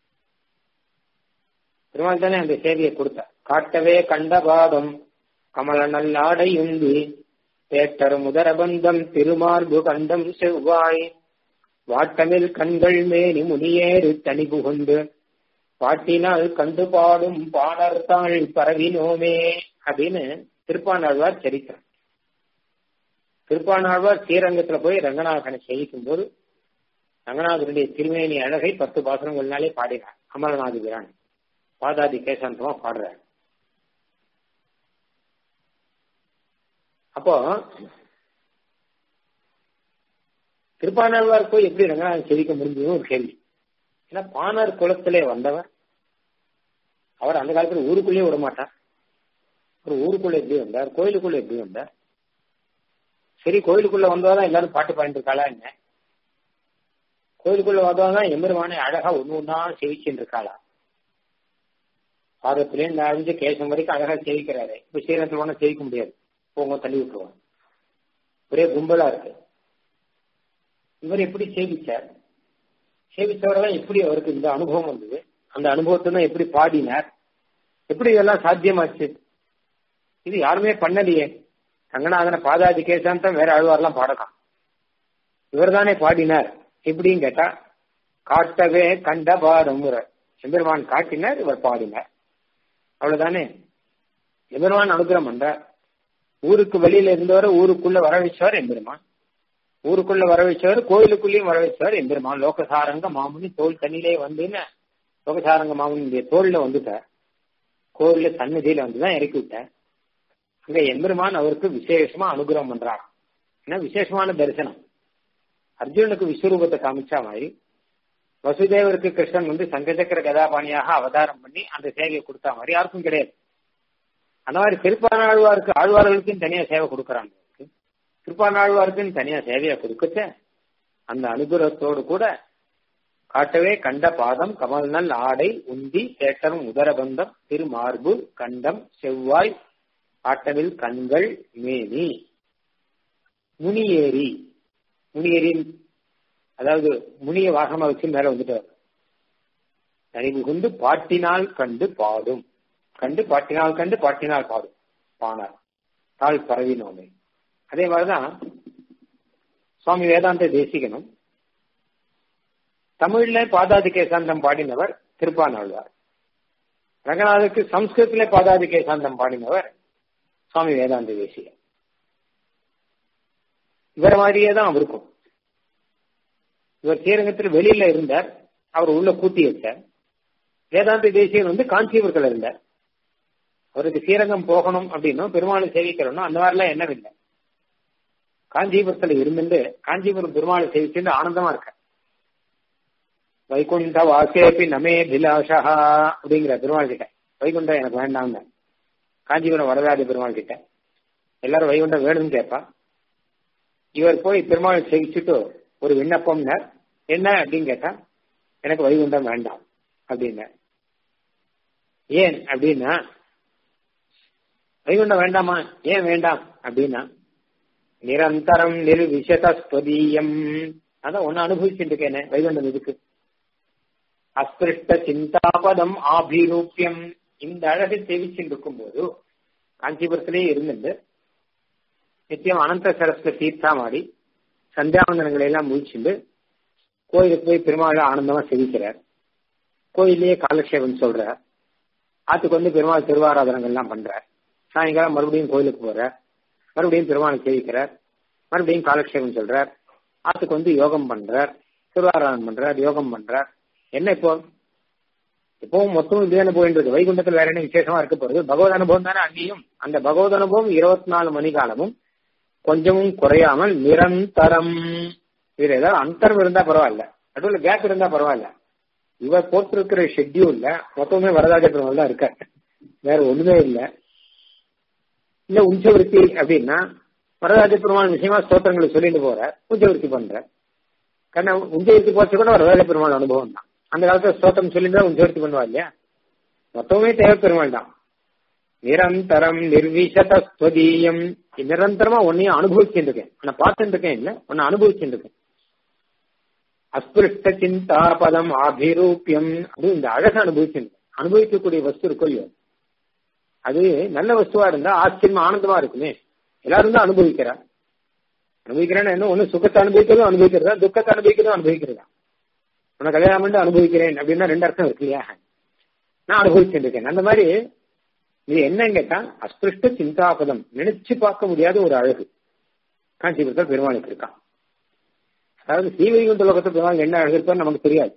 பெருமாள் தானே அந்த சேவையை கொடுத்த காட்டவே கண்ட பாதம் கமல நல்லாடை உந்தி தேட்டர் முதரபந்தம் திருமார்பு கண்டம் செவ்வாய் வாட்டமில் கண்கள் மேனி முனியேறு தனி புகுந்து பாட்டினால் கண்டு பாடும் பாடர்த்தாள் பரவினோமே அப்படின்னு திருப்பானாழ்வார் சரித்திரம் திருப்பானாழ்வார் ஸ்ரீரங்கத்துல போய் ரங்கநாதனை சேவிக்கும் போது ரங்கநாதனுடைய திருமேனி அழகை பத்து பாசனங்கள்னாலே பாடினார் அமரநாத பிரான் பாதாதி கேசாந்தமா பாடுறார் அப்போ திருப்பானாழ்வார் போய் எப்படி ரங்கநாதன் செவிக்க முடிஞ்சதுன்னு ஒரு கேள்வி ஏன்னா பானார் குளத்திலே வந்தவர் அவர் அந்த காலத்துல ஊருக்குள்ளேயே விட மாட்டார் ஒரு ஊருக்குள்ள எப்படி வந்தார் கோயிலுக்குள்ள எப்படி வந்தார் சரி கோயிலுக்குள்ள வந்தாதான் எல்லாரும் பாட்டு பாடிட்டு இருக்காளா என்ன கோயிலுக்குள்ள வந்தாதான் எம்பெருமானை அழகா ஒண்ணு ஒன்னா செவிச்சுட்டு இருக்காளா பாதத்திலேருந்து அழிஞ்சு கேசம் வரைக்கும் அழகா சேவிக்கிறாரு இப்ப ஸ்ரீரங்கத்தில் ஒன்றும் சேவிக்க முடியாது போங்க தள்ளி விட்டுருவோம் ஒரே கும்பலா இருக்கு இவர் எப்படி சேவிச்சார் சேவிச்சவரெல்லாம் எப்படி அவருக்கு இந்த அனுபவம் வந்தது அந்த அனுபவத்தை தான் எப்படி பாடினார் எப்படி இதெல்லாம் சாத்தியமாச்சு இது யாருமே பண்ணலையே ரங்கநாதன பாதாதி கேசாந்தம் வேற அழுவாரெல்லாம் பாடலாம் இவர் தானே பாடினார் எப்படின்னு கேட்டா காட்டவே கண்ட பாடம் எம்பெருமான் காட்டினார் இவர் பாடினார் அவ்வளவுதானே எம்பெருமான் அனுகிரகம் பண்றார் ஊருக்கு வெளியில இருந்தவரை ஊருக்குள்ள வர வச்சவர் எம்பெருமான் ஊருக்குள்ள வர வச்சவர் கோயிலுக்குள்ளேயும் வர வச்சவர் எம்பெருமான் லோகசாரங்க மாமுனி தோல் தண்ணிலே வந்துன்னு லோகசாரங்க மாமுனியுடைய தோல்ல வந்துட்டார் கோயில்ல சன்னதியில வந்துதான் இறக்கி விட்டார் அங்க எம்பெருமான் அவருக்கு விசேஷமா அனுகிரகம் பண்றார் ஏன்னா விசேஷமான தரிசனம் அர்ஜுனனுக்கு விஸ்வரூபத்தை காமிச்சா மாதிரி வசுதேவருக்கு கிருஷ்ணன் வந்து சங்கச்சக்கர கதாபாணியாக அவதாரம் பண்ணி அந்த சேவையை கொடுத்தா மாதிரி யாருக்கும் கிடையாது அந்த மாதிரி திருப்பானாழ்வாருக்கு ஆழ்வார்களுக்கும் தனியா சேவை கொடுக்கறாங்க திருப்பானாழ்வாருக்குன்னு தனியா சேவையை கொடுக்கச்ச அந்த அனுகிரகத்தோடு கூட காட்டவே கண்ட பாதம் கமல்நல் ஆடை உந்தி தேட்டரும் உதரபந்தம் திருமார்பு கண்டம் செவ்வாய் ஆட்டவில் கண்கள் மேனி முனியேரி முனியேரி அதாவது முனிய வாகனமா வச்சு மேல வந்துட்டார் தனிவு கொண்டு பாட்டினால் கண்டு பாடும் கண்டு பாட்டினால் கண்டு பாட்டினால் பாடும் பானார் தாழ் பரவினோமே அதே மாதிரிதான் சுவாமி வேதாந்த தேசிகனும் தமிழ்ல பாதாதி கேசாந்தம் பாடினவர் திருப்பானாழ்வார் ரங்கநாதருக்கு சம்ஸ்கிருத்திலே பாதாதி கேசாந்தம் பாடினவர் சுவாமி வேதாந்த தேசிகன் இவர மாதிரியே தான் அவருக்கும் இவர் ஸ்ரீரங்கத்தில் வெளியில இருந்தார் அவர் உள்ள கூட்டி வச்சார் வேதாந்த தேசியன் வந்து காஞ்சிபுரத்தில் இருந்தார் அவருக்கு ஸ்ரீரங்கம் போகணும் அப்படின்னும் பெருமாளை சேவிக்கிறோம் அந்த மாதிரிலாம் எண்ணம் இல்லை காஞ்சிபுரத்துல இருந்துட்டு காஞ்சிபுரம் பெருமாளை சேவிச்சுட்டு ஆனந்தமா இருக்க வைகுண்ட வாசேபி நமே பிலாஷா அப்படிங்கிற பெருமாள் கிட்ட வைகுண்டம் எனக்கு வேண்டாம் காஞ்சிபுரம் வரதாதி பெருமாள் கிட்ட எல்லாரும் வைகுண்டம் வேணும்னு கேட்பா இவர் போய் பெருமாள் செவிச்சுட்டு ஒரு விண்ணப்பம்னார் என்ன அப்படின்னு கேட்டா எனக்கு வைகுண்டம் வேண்டாம் அப்படின்னார் ஏன் அப்படின்னா வைகுண்டம் வேண்டாமா ஏன் வேண்டாம் அப்படின்னா நிரந்தரம் நிர்விசதஸ்பதீயம் அதான் ஒன்னு அனுபவிச்சுட்டு இருக்கேனே வைகுண்டம் இதுக்கு அஸ்பிருஷ்ட சிந்தாபதம் ஆபிரூபியம் இந்த அழகை தெரிவிச்சுட்டு இருக்கும் போது காஞ்சிபுரத்திலேயே இருந்துட்டு நித்தியம் அனந்த சரஸ்வ தீர்த்தாமாடி சந்தியாவந்தனங்களை எல்லாம் முடிச்சுட்டு கோயிலுக்கு போய் பெருமாள் ஆனந்தமா செவிக்கிறார் கோயிலேயே காலக்ஷேபம் சொல்றார் ஆத்துக்கு வந்து பெருமாள் திருவாராதனங்கள் எல்லாம் பண்றார் சாயங்காலம் மறுபடியும் கோயிலுக்கு போறார் மறுபடியும் பெருமாளை சேவிக்கிறார் மறுபடியும் காலக்ஷேபம் சொல்றார் ஆத்துக்கு வந்து யோகம் பண்றார் திருவாராதனம் பண்றார் யோகம் பண்றார் என்ன இப்போ இப்பவும் மொத்தம் இதே போயிட்டு இருக்கு வைகுண்டத்தில் வேற என்ன விசேஷமா இருக்க போறது பகவத் அனுபவம் தானே அங்கேயும் அந்த பகவத் அனுபவம் இருபத்தி நாலு மணி காலமும் கொஞ்சமும் குறையாமல் நிரந்தரம் இதுல ஏதாவது அந்தரம் இருந்தா பரவாயில்ல நடுவில் கேப் இருந்தா பரவாயில்ல இவர் போட்டிருக்கிற ஷெட்யூல்ல மொத்தமே வரதாஜ பெருமாள் தான் இருக்க வேற ஒண்ணுமே இல்ல இல்ல உஞ்சவருத்தி அப்படின்னா வரதாஜ பெருமாள் விஷயமா ஸ்தோத்திரங்களை சொல்லிட்டு போற உஞ்சவருத்தி பண்ற காரணம் உஞ்சவருத்தி போச்சு கூட வரதாஜ பெருமாள் அனுபவம் தான் அந்த காலத்துல ஸ்தோத்திரம் சொல்லிட்டு தான் உஞ்சவருத்தி பண்ணுவா இல்லையா மொத்தமே தேவை பெருமாள் தான் நிரந்தரம் நிர்விசதஸ்வதீயம் நிரந்தரமா உன்னையும் அனுபவிச்சுட்டு இருக்கேன் உன்னை பார்த்துட்டு இருக்கேன் இல்ல உன்னை அனுபவிச்சுட்டு இருக்கேன் அஸ்பிருஷ்ட சிந்தாபதம் அபிரூபியம் அது இந்த அழக அனுபவிச்சு அனுபவிக்கக்கூடிய வஸ்து இருக்கோ இல்லையோ அது நல்ல வஸ்துவா இருந்தா ஆச்சரியமா ஆனந்தமா இருக்குமே எல்லாரும் தான் அனுபவிக்கிறா அனுபவிக்கிறேன்னா என்ன ஒண்ணு சுகத்தை அனுபவிக்கிறதும் அனுபவிக்கிறதா துக்கத்தை அனுபவிக்கிறதும் அனுபவிக்கிறதா உன்னை கல்யாணம் பண்ணி அனுபவிக்கிறேன் அப்படின்னா ரெண்டு அர்த்தம் இருக்கு இல்லையா நான் அனுபவிச்சுட்டு இருக்கேன் அந்த மாதிரி இது என்னன்னு கேட்டா அஸ்பிருஷ்ட சிந்தாபதம் நினைச்சு பார்க்க முடியாத ஒரு அழகு காஞ்சிபுரத்தில் பெருமாளுக்கு இருக்கான் அதாவது ஸ்ரீவைகுண்ட லோகத்தில் பெருமாள் என்ன அழகு இருப்பான்னு நமக்கு தெரியாது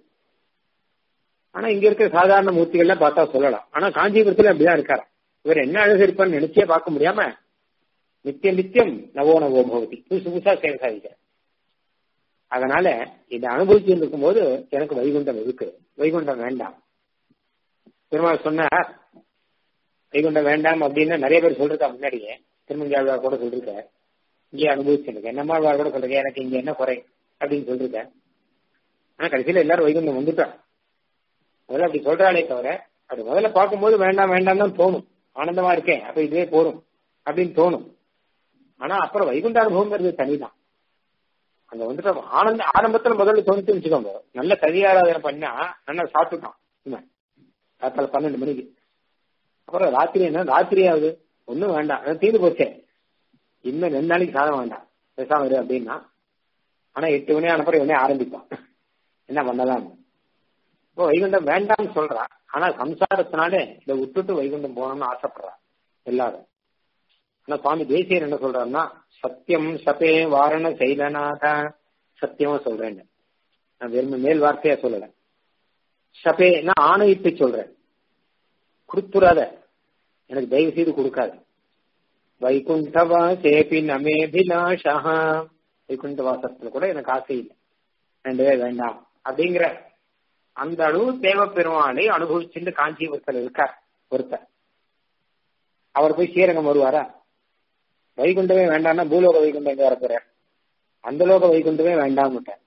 ஆனா இங்க இருக்கிற சாதாரண மூர்த்திகள்லாம் பார்த்தா சொல்லலாம் ஆனா காஞ்சிபுரத்துல அப்படிதான் இருக்காரு இவர் என்ன அழகு இருப்பான்னு நினைச்சே பார்க்க முடியாம நித்தியம் நித்தியம் நவோ நவோ பவதி புதுசு புதுசா செயல் சாதிக்கிறார் அதனால இதை அனுபவிச்சு இருக்கும் போது எனக்கு வைகுண்டம் இருக்கு வைகுண்டம் வேண்டாம் பெருமாள் சொன்னார் வைகுண்டம் வேண்டாம் அப்படின்னு நிறைய பேர் சொல்றதா முன்னாடியே திருமஞ்சாழ்வார் கூட சொல்லிருக்க இங்கே அனுபவிச்சிருக்கேன் என்னம்மாழ்வார் கூட சொல்றேன் எனக்கு இங்க என்ன குறை அப்படின்னு சொல்லிருக்கேன் ஆனா கடைசியில எல்லாரும் வைகுண்டம் வந்துட்டான் முதல்ல அப்படி சொல்றாளே தவிர அது முதல்ல பார்க்கும்போது வேண்டாம் வேண்டாம் தான் தோணும் ஆனந்தமா இருக்கேன் அப்ப இதுவே போரும் அப்படின்னு தோணும் ஆனா அப்புறம் வைகுண்ட அனுபவங்கிறது தனிதான் அங்க வந்துட்டு ஆனந்த ஆரம்பத்துல முதல்ல தோணிட்டு வச்சுக்கோங்க நல்ல கதியாராதனை பண்ணா நல்லா சாப்பிட்டுட்டான் ராத்திரி பன்னெண்டு மணிக்கு அப்புறம் ராத்திரி என்ன ராத்திரி ஆகுது ஒன்றும் வேண்டாம் அதான் தீர்ந்து போச்சே இன்னும் ரெண்டு நாளைக்கு சாதம் வேண்டாம் பேசாம இரு அப்படின்னா ஆனா எட்டு மணி ஆனப்பறம் இவனே ஆரம்பிப்பான் என்ன பண்ணலாம் இப்போ வைகுண்டம் வேண்டாம்னு சொல்றான் ஆனா சம்சாரத்தினாலே இதை விட்டுட்டு வைகுண்டம் போகணும்னு ஆசைப்படுறான் எல்லாரும் ஆனா சுவாமி தேசியர் என்ன சொல்றாருன்னா சத்தியம் சபே வாரண சைலநாத சத்தியமா சொல்றேன் நான் வெறும் மேல் வார்த்தையா சொல்லல சபே நான் ஆணையிட்டு சொல்றேன் கொடுத்துறாத எனக்கு தயவு செய்து கொடுக்காது வைகுண்டவா சேபி நமேபிலாஷா வைகுண்ட வாசத்துல கூட எனக்கு ஆசை இல்லை ரெண்டவே வேண்டாம் அப்படிங்கிற அந்த அளவு தேவ பெருமாளை அனுபவிச்சுட்டு காஞ்சிபுரத்தில் இருக்கார் ஒருத்தர் அவர் போய் ஸ்ரீரங்கம் வருவாரா வைகுண்டமே வேண்டாம்னா பூலோக வைகுண்டம் எங்க வரப்போறார் அந்த லோக வைகுண்டமே வேண்டாம்ட்டார்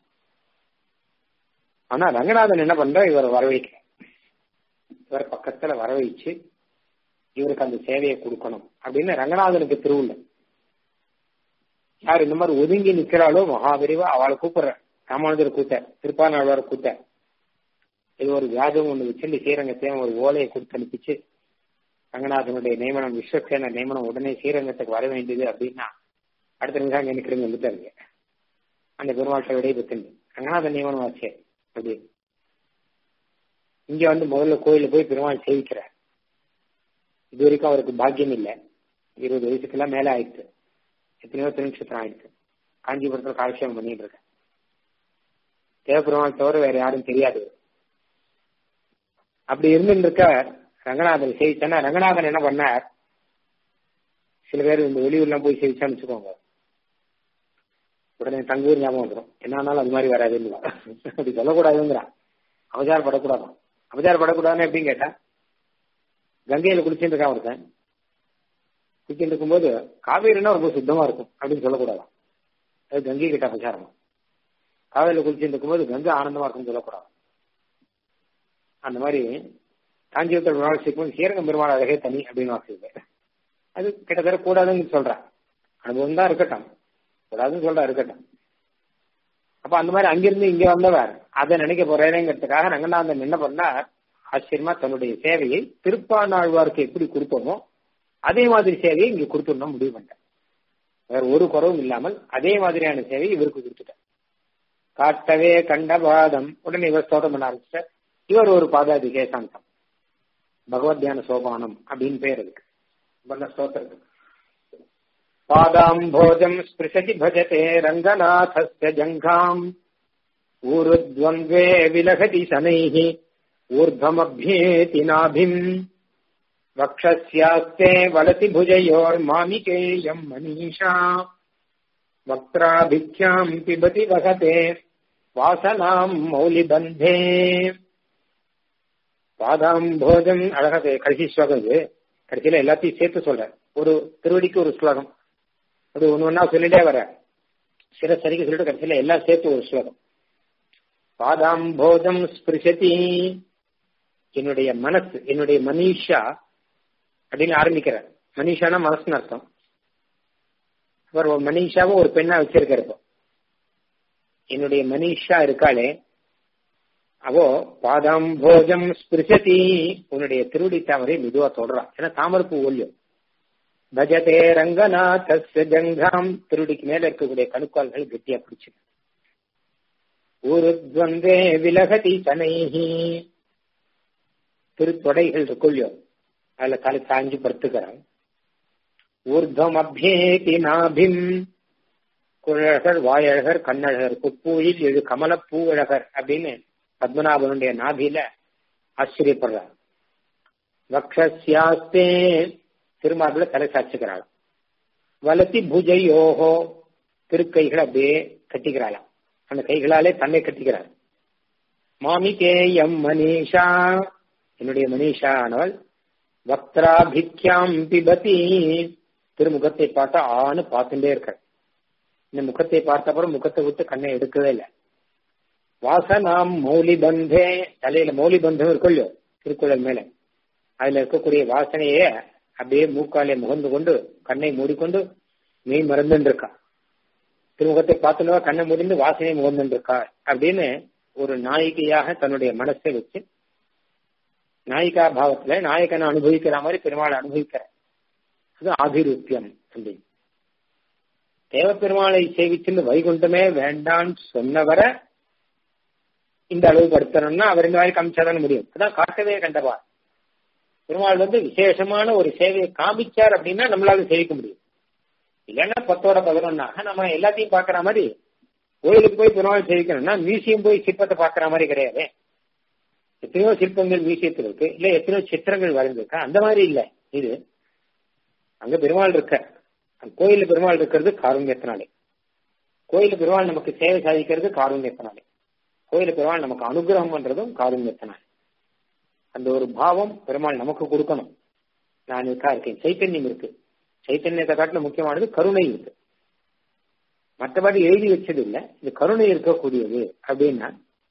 ஆனா ரங்கநாதன் என்ன பண்ற இவர் வரவைக்க இவர் பக்கத்துல வர வச்சு இவருக்கு அந்த சேவையை கொடுக்கணும் அப்படின்னு ரங்கநாதனுக்கு திருவுள்ள யார் இந்த மாதிரி ஒதுங்கி நிக்கிறாளோ மகாவிரிவா அவளை கூப்பிடுற ராமானுஜர் கூட்ட திருப்பானாழ்வார் கூட்ட இது ஒரு வியாஜம் ஒண்ணு வச்சு ஸ்ரீரங்கத்தையும் ஒரு ஓலையை கொடுத்து அனுப்பிச்சு ரங்கநாதனுடைய நியமனம் விஸ்வசேன நியமனம் உடனே ஸ்ரீரங்கத்துக்கு வர வேண்டியது அப்படின்னா அடுத்த நிமிஷம் அங்க நிக்கிறவங்க வந்துட்டாருங்க அந்த பெருமாட்டை விடைபெற்று ரங்கநாதன் நியமனம் ஆச்சு அப்படின்னு இங்க வந்து முதல்ல கோயில போய் பெருமாள் சேவிக்கிறார் இது வரைக்கும் அவருக்கு பாக்கியம் இல்லை இருபது வயசுக்கெல்லாம் மேல ஆயிடுச்சு எத்தனையோ திருநட்சத்திரம் ஆயிடுச்சு காஞ்சிபுரத்தில் காலட்சேபம் பண்ணிட்டு இருக்கேன் தேவபெருமாள் தவிர வேற யாரும் தெரியாது அப்படி இருந்துட்டு இருக்க ரங்கநாதன் சேவிச்சானா ரங்கநாதன் என்ன பண்ணார் சில பேர் இந்த வெளியூர்லாம் போய் சேவிச்சான்னு வச்சுக்கோங்க உடனே தங்கூர் ஞாபகம் வந்துடும் என்ன ஆனாலும் அது மாதிரி வராதுன்னு அப்படி சொல்லக்கூடாதுங்கிறான் அவதாரப்படக்கூடாதான் அவதாரப்படக்கூடாதுன்னு எப்படின்னு கேட்டா கங்கையில குளிச்சுட்டு இருக்கான் ஒருத்தன் குளிச்சுட்டு இருக்கும்போது காவேரினா ரொம்ப சுத்தமா இருக்கும் அப்படின்னு சொல்லக்கூடாதான் அது கங்கை கிட்ட அபச்சாரம் காவேரியில குளிச்சுட்டு இருக்கும்போது கங்கை ஆனந்தமா இருக்கும்னு சொல்லக்கூடாது அந்த மாதிரி காஞ்சிபுரத்தில் பெருமாள் சிக்கும் ஸ்ரீரங்கம் பெருமாள் அழகே தனி அப்படின்னு வாசிப்பேன் அது கிட்டத்தட்ட கூடாதுன்னு சொல்றேன் அனுபவம் தான் இருக்கட்டும் கூடாதுன்னு சொல்றா இருக்கட்டும் அப்ப அந்த மாதிரி அங்கிருந்து இங்க வந்தவர் அதை நினைக்க போறேங்கிறதுக்காக ரங்கநாதன் என்ன பண்ணார் ஆச்சரியமா தன்னுடைய சேவையை திருப்பானாழ்வாருக்கு எப்படி கொடுத்தோமோ அதே மாதிரி சேவையை இங்க கொடுத்துடணும் முடிவு பண்ணிட்டேன் வேற ஒரு குறவும் இல்லாமல் அதே மாதிரியான சேவையை இவருக்கு கொடுத்துட்டேன் காட்டவே கண்ட பாதம் உடனே இவர் ஸ்தோட்டம் பண்ண ஆரம்பிச்சிட்ட இவர் ஒரு பாதாதி கேசாந்தம் பகவத் தியான சோபானம் அப்படின்னு பேர் இருக்கு ஸ்தோத்திரம் பாதாம்போஜம் ஸ்பிருஷதி பஜதே ரங்கநாதஸ்ய ஜங்காம் ஊருத்வन्द्वे விலகதி சனைः ஊர்ध्वमभ्येति नाभिम् वक्षस्यास्ते वलति भुजयोर्मामिकेयम् मनीषा वक्त्राभिख्याम् पिबति वसते வாசனாம் மௌலிபந்தே பாதாம் போஜம் அழகது கடைசி ஸ்லோகம் இது கடைசியில எல்லாத்தையும் சேர்த்து சொல்ற ஒரு திருவடிக்கு ஒரு ஸ்லோகம் அது ஒண்ணு ஒன்னா சொல்லிட்டே வர சில சரிக்கு சொல்லிட்டு கடைசியில எல்லாம் சேர்த்து ஒரு ஸ்லோகம் பாதாம் போஜம் ஸ்பிருஷதி என்னுடைய மனசு என்னுடைய மனிஷா அப்படின்னு ஆரம்பிக்கிறார் மனிஷானா மனசுன்னு அர்த்தம் அவர் மனிஷாவும் ஒரு பெண்ணா வச்சிருக்காரு இப்போ என்னுடைய மனிஷா இருக்காளே அவோ பாதாம் போஜம் ஸ்பிருஷதி உன்னுடைய திருவடி தாமரை மெதுவா தொடரான் ஏன்னா தாமரப்பூ ஒல்லியம் பஜதே ரங்கநாத ஜங்காம் திருடிக்கு மேல இருக்கக்கூடிய கணுக்கால்கள் கெட்டியா பிடிச்சு ஊருத்வந்தே விலகதி சனைஹி திருத்தொடைகள் இருக்குள்ளோ அதுல தலை சாஞ்சு படுத்துக்கிறான் ஊர்தம் அபியேதி நாபிம் குழகர் வாயழகர் கண்ணழகர் குப்பூயில் எழு கமல பூவழகர் அப்படின்னு பத்மநாபனுடைய நாபில ஆச்சரியப்படுறார் வக்ஷஸ்யாஸ்தே திருமார்பில தலை சாட்சிக்கிறாள் வலத்தி புஜையோகோ திருக்கைகளை அப்படியே கட்டிக்கிறாளாம் அந்த கைகளாலே தன்னை கட்டிக்கிறாள் மாமிகேயம் மனிஷா என்னுடைய மனிஷா ஆனவள் வக்திராபிக்யாம் பிபதி திருமுகத்தை பார்த்தா ஆன்னு பார்த்துட்டே இருக்க இந்த முகத்தை பார்த்த அப்புறம் முகத்தை விட்டு கண்ணை எடுக்கவே இல்லை வாசனாம் மௌலி பந்தே தலையில மௌலி பந்தம் இருக்குள்ளோ திருக்குறள் மேல அதுல இருக்கக்கூடிய வாசனையே அப்படியே மூக்காலே முகந்து கொண்டு கண்ணை மூடிக்கொண்டு மெய் மறந்துட்டு இருக்கா திருமுகத்தை பார்த்தனவா கண்ணை முடிந்து வாசனை முகந்து இருக்கா அப்படின்னு ஒரு நாயிகையாக தன்னுடைய மனசை வச்சு நாயிகா பாவத்துல நாயகனை அனுபவிக்கிற மாதிரி பெருமாளை அனுபவிக்கிற அது ஆதிரூப்பியம் அப்படின்னு தேவப்பெருமாளை சேவிச்சுன்னு வைகுண்டமே வேண்டான்னு சொன்னவரை இந்த அளவு படுத்தணும்னா அவர் இந்த மாதிரி காமிச்சாதான் முடியும் அதான் காட்டவே கண்டவா பெருமாள் வந்து விசேஷமான ஒரு சேவையை காமிச்சார் அப்படின்னா நம்மளால சேவிக்க முடியும் இல்லைன்னா பத்தோட பதினொன்னாக நம்ம எல்லாத்தையும் பாக்குற மாதிரி கோயிலுக்கு போய் பெருமாள் சேவிக்கணும்னா மியூசியம் போய் சிற்பத்தை பாக்குற மாதிரி கிடையாது எத்தனையோ சிற்பங்கள் மியூசியத்தில் இருக்கு இல்ல எத்தனையோ சித்திரங்கள் வரைஞ்சிருக்க அந்த மாதிரி இல்ல இது அங்க பெருமாள் இருக்க கோயில பெருமாள் இருக்கிறது காருண்யத்தினாலே கோயில பெருமாள் நமக்கு சேவை சாதிக்கிறது காருண்யத்தினாலே கோயில பெருமாள் நமக்கு அனுகிரகம் பண்றதும் காருண்யத்தினாலே அந்த ஒரு பாவம் பெருமாள் நமக்கு கொடுக்கணும் நான் இருக்கா இருக்கேன் சைத்தன்யம் இருக்கு சைத்தன்யத்தை காட்டில முக்கியமானது கருணை இருக்கு மற்றபடி எழுதி வச்சது இல்ல இது கருணை இருக்கக்கூடியது அப்படின்னா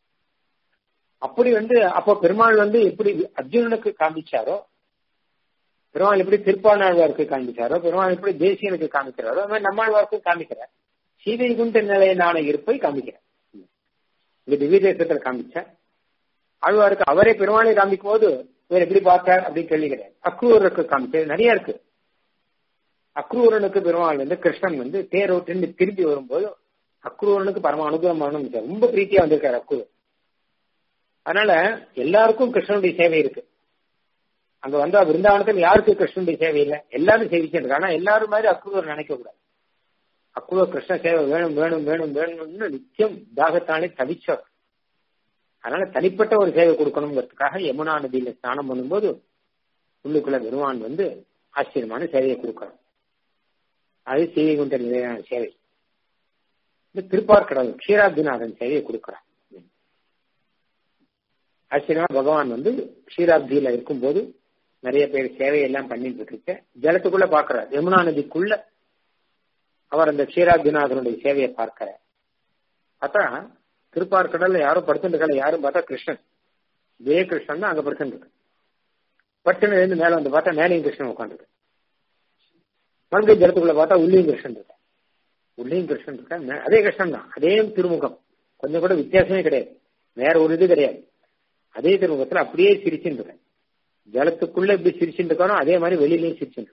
அப்படி வந்து அப்போ பெருமாள் வந்து எப்படி அர்ஜுனனுக்கு காமிச்சாரோ பெருமாள் எப்படி திருப்பானாழ்வாருக்கு காமிச்சாரோ பெருமாள் எப்படி தேசியனுக்கு காமிக்கிறாரோ அது மாதிரி நம்மாழ்வாருக்கு காமிக்கிறார் சீதை குண்ட நிலையிலான இருப்பை காமிக்கிறார் இங்க திவ்ய தேசத்துல காமிச்சார் ஆழ்வாருக்கு அவரே பெருமாளை காமிக்கும் போது இவர் எப்படி பார்த்தார் அப்படின்னு கேள்வி கிடையாது அக்ரூருக்கு காமிச்சது நிறைய இருக்கு அக்ரூரனுக்கு பெருமாள் வந்து கிருஷ்ணன் வந்து தேரோட்டு திரும்பி வரும்போது அக்ரூரனுக்கு பரம அனுகிரகம் பண்ணணும் ரொம்ப பிரீத்தியா வந்திருக்காரு அக்ரூர் அதனால எல்லாருக்கும் கிருஷ்ணனுடைய சேவை இருக்கு அங்க வந்தா விருந்தாவனத்தில் யாருக்கு கிருஷ்ணனுடைய சேவை இல்லை எல்லாரும் சேவிச்சிருக்கு ஆனா எல்லாரும் மாதிரி அக்ரூர் நினைக்க கூடாது அக்ரூர் கிருஷ்ண சேவை வேணும் வேணும் வேணும் வேணும்னு நிச்சயம் தாகத்தானே தவிச்சவர் அதனால தனிப்பட்ட ஒரு சேவை கொடுக்கணுங்கிறதுக்காக யமுனா நதியில ஸ்நானம் பண்ணும்போது உள்ளுக்குள்ள பெருமான் வந்து ஆச்சரியமான சேவையை கொடுக்கணும் அது சேவை கொண்ட நிலையான சேவை இந்த திருப்பார்கடல் க்ஷீராப்திநாதன் சேவையை கொடுக்கிறார் ஆச்சரியமா பகவான் வந்து க்ஷீராப்தியில இருக்கும்போது நிறைய பேர் சேவையெல்லாம் பண்ணிட்டு இருக்க ஜலத்துக்குள்ள பாக்குறார் யமுனா நதிக்குள்ள அவர் அந்த க்ஷீராப்திநாதனுடைய சேவையை பார்க்கிறார் பார்த்தா திருப்பார்கடல்ல யாரும் படுத்துட்டு யாரும் பார்த்தா கிருஷ்ணன் இதே கிருஷ்ணன் தான் அங்க படுத்துட்டு பட்டுன்னு எழுந்து மேல வந்து பார்த்தா மேலையும் கிருஷ்ணன் உட்காந்துருக்கு மறுபடியும் ஜலத்துக்குள்ள பார்த்தா உள்ளேயும் கிருஷ்ணன் இருக்க உள்ளேயும் கிருஷ்ணன் இருக்க அதே கிருஷ்ணன் தான் அதே திருமுகம் கொஞ்சம் கூட வித்தியாசமே கிடையாது வேற ஒரு இது கிடையாது அதே திருமுகத்துல அப்படியே சிரிச்சுட்டு இருக்கேன் ஜலத்துக்குள்ள எப்படி சிரிச்சுட்டு இருக்கானோ அதே மாதிரி வெளியிலயும் சிரிச்சுட்டு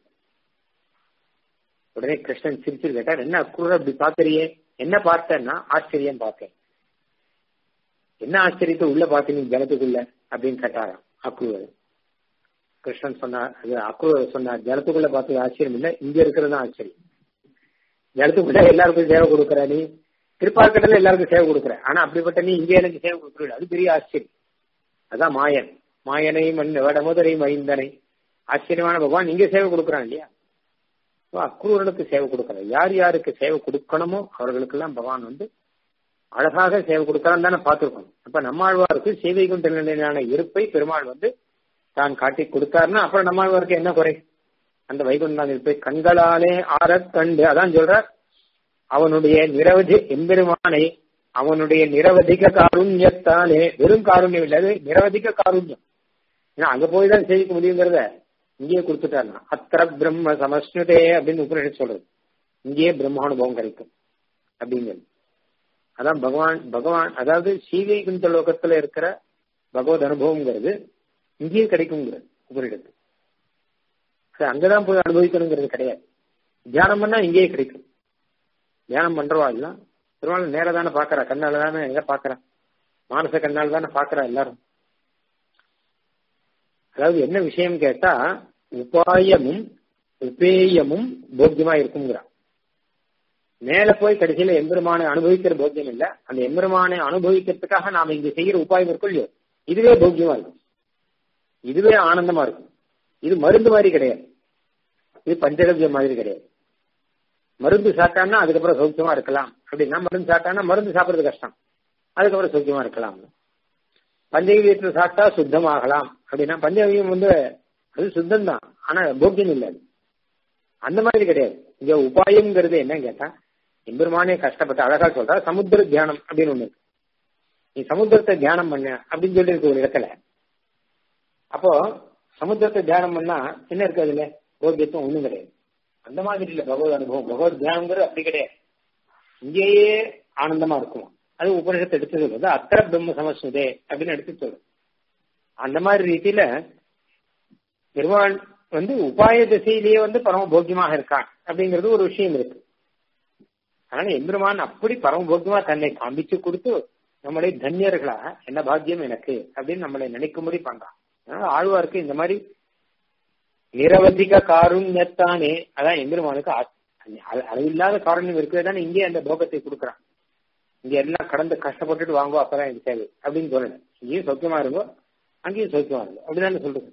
உடனே கிருஷ்ணன் சிரிச்சு கேட்டார் என்ன அக்குற அப்படி பாக்குறியே என்ன பார்த்தேன்னா ஆச்சரியம் பார்த்தேன் என்ன ஆச்சரியத்தை உள்ள பார்த்தீங்க ஜலத்துக்குள்ள அப்படின்னு கேட்டாராம் அக்ரூவர் கிருஷ்ணன் சொன்னார் அது அக்ரூவர் சொன்னார் ஜலத்துக்குள்ள பார்த்தது ஆச்சரியம் இல்லை இங்க இருக்கிறது தான் ஆச்சரியம் ஜலத்துக்குள்ள எல்லாருக்கும் சேவை கொடுக்குற நீ திருப்பாக்கடல எல்லாருக்கும் சேவை கொடுக்குற ஆனா அப்படிப்பட்ட நீ இங்க எனக்கு சேவை கொடுக்குற அது பெரிய ஆச்சரியம் அதான் மாயன் மாயனை மண் வடமுதரை மைந்தனை ஆச்சரியமான பகவான் இங்க சேவை கொடுக்குறான் இல்லையா அக்ரூரனுக்கு சேவை கொடுக்கற யார் யாருக்கு சேவை கொடுக்கணுமோ அவர்களுக்கெல்லாம் பகவான் வந்து அழகாக சேவை கொடுக்கறான் தானே பார்த்துருக்கணும் அப்ப நம்மாழ்வாருக்கு சேவை கொண்ட நிலையிலான இருப்பை பெருமாள் வந்து தான் காட்டி கொடுத்தாருன்னா அப்புறம் நம்மாழ்வாருக்கு என்ன குறை அந்த வைகுண்டான் இருப்பை கண்களாலே ஆறக் கண்டு அதான் சொல்ற அவனுடைய நிரவதி எம்பெருமானை அவனுடைய நிரவதிக காருண்யத்தாலே வெறும் காருண்யம் இல்லாது நிரவதிக காருண்யம் ஏன்னா அங்க போய் தான் செய்திக்க முடியுங்கிறத இங்கேயே கொடுத்துட்டாருனா அத்திர பிரம்ம சமஸ்னுதே அப்படின்னு உபநிஷத் சொல்றது இங்கேயே பிரம்மானுபவம் கிடைக்கும் அப்படிங்கிறது அதான் பகவான் பகவான் அதாவது சீவைகுந்த லோகத்துல இருக்கிற பகவத் அனுபவம்ங்கிறது இங்கேயே கிடைக்குங்கிறது உபரிடத்து அங்கதான் போய் அனுபவிக்கணுங்கிறது கிடையாது தியானம் பண்ணா இங்கேயே கிடைக்கும் தியானம் பண்றவா எல்லாம் திருவாள் நேர தானே பாக்குறா கண்ணால தானே எங்க பாக்குறா மானச கண்ணால தானே பாக்குறா எல்லாரும் அதாவது என்ன விஷயம் கேட்டா உபாயமும் உபேயமும் போக்கியமா இருக்குங்கிறா மேல போய் கடைசியில எம்பெருமானை அனுபவிக்கிற போக்கியம் இல்ல அந்த எம்பெருமானை அனுபவிக்கிறதுக்காக நாம இங்க செய்யற உபாயம் இருக்கும் இல்லையோ இதுவே போக்கியமா இருக்கும் இதுவே ஆனந்தமா இருக்கும் இது மருந்து மாதிரி கிடையாது இது பஞ்சகவ்யம் மாதிரி கிடையாது மருந்து சாப்பிட்டான்னா அதுக்கப்புறம் சௌக்கியமா இருக்கலாம் அப்படின்னா மருந்து சாப்பிட்டான்னா மருந்து சாப்பிடுறது கஷ்டம் அதுக்கப்புறம் சௌக்கியமா இருக்கலாம் பஞ்சகவியத்தில் சாப்பிட்டா சுத்தமாகலாம் அப்படின்னா பஞ்சகவியம் வந்து அது சுத்தம் தான் ஆனா போக்கியம் இல்லை அது அந்த மாதிரி கிடையாது இங்க உபாயம்ங்கிறது என்ன கேட்டா எம்பெருமானே கஷ்டப்பட்டு அழகா சொல்றா சமுத்திர தியானம் அப்படின்னு ஒண்ணு இருக்கு நீ சமுத்திரத்தை தியானம் பண்ண அப்படின்னு சொல்லி இருக்கு ஒரு இடத்துல அப்போ சமுத்திரத்தை தியானம் பண்ணா என்ன இருக்கு அதுல போக்கியத்துவம் ஒண்ணும் கிடையாது அந்த மாதிரி இல்ல பகவத் அனுபவம் பகவத் தியானம்ங்கிறது அப்படி கிடையாது இங்கேயே ஆனந்தமா இருக்கும் அது உபனிஷத்தை எடுத்து சொல்றது அத்தர பிரம்ம சமஸ்வதே அப்படின்னு எடுத்து சொல்றது அந்த மாதிரி ரீதியில பெருமாள் வந்து உபாய திசையிலேயே வந்து பரம போக்கியமாக இருக்கான் அப்படிங்கிறது ஒரு விஷயம் இருக்கு அதனால எம்பெருமான் அப்படி பரம போக்கியமா தன்னை காமிச்சு கொடுத்து நம்மளை தன்யர்களா என்ன பாக்கியம் எனக்கு அப்படின்னு நம்மளை நினைக்கும்படி பண்றான் அதனால ஆழ்வாருக்கு இந்த மாதிரி நிரவதிக காருண்யத்தானே அதான் எம்பெருமானுக்கு அளவில்லாத காருண்யம் இருக்கிறது தானே இங்கே அந்த போகத்தை கொடுக்குறான் இங்க எல்லாம் கடந்து கஷ்டப்பட்டுட்டு வாங்கோ அப்பதான் எனக்கு தேவை அப்படின்னு சொல்லணும் இங்கேயும் சௌக்கியமா இருங்கோ அங்கேயும் சௌக்கியமா இருங்கோ அப்படிதானே சொல்றது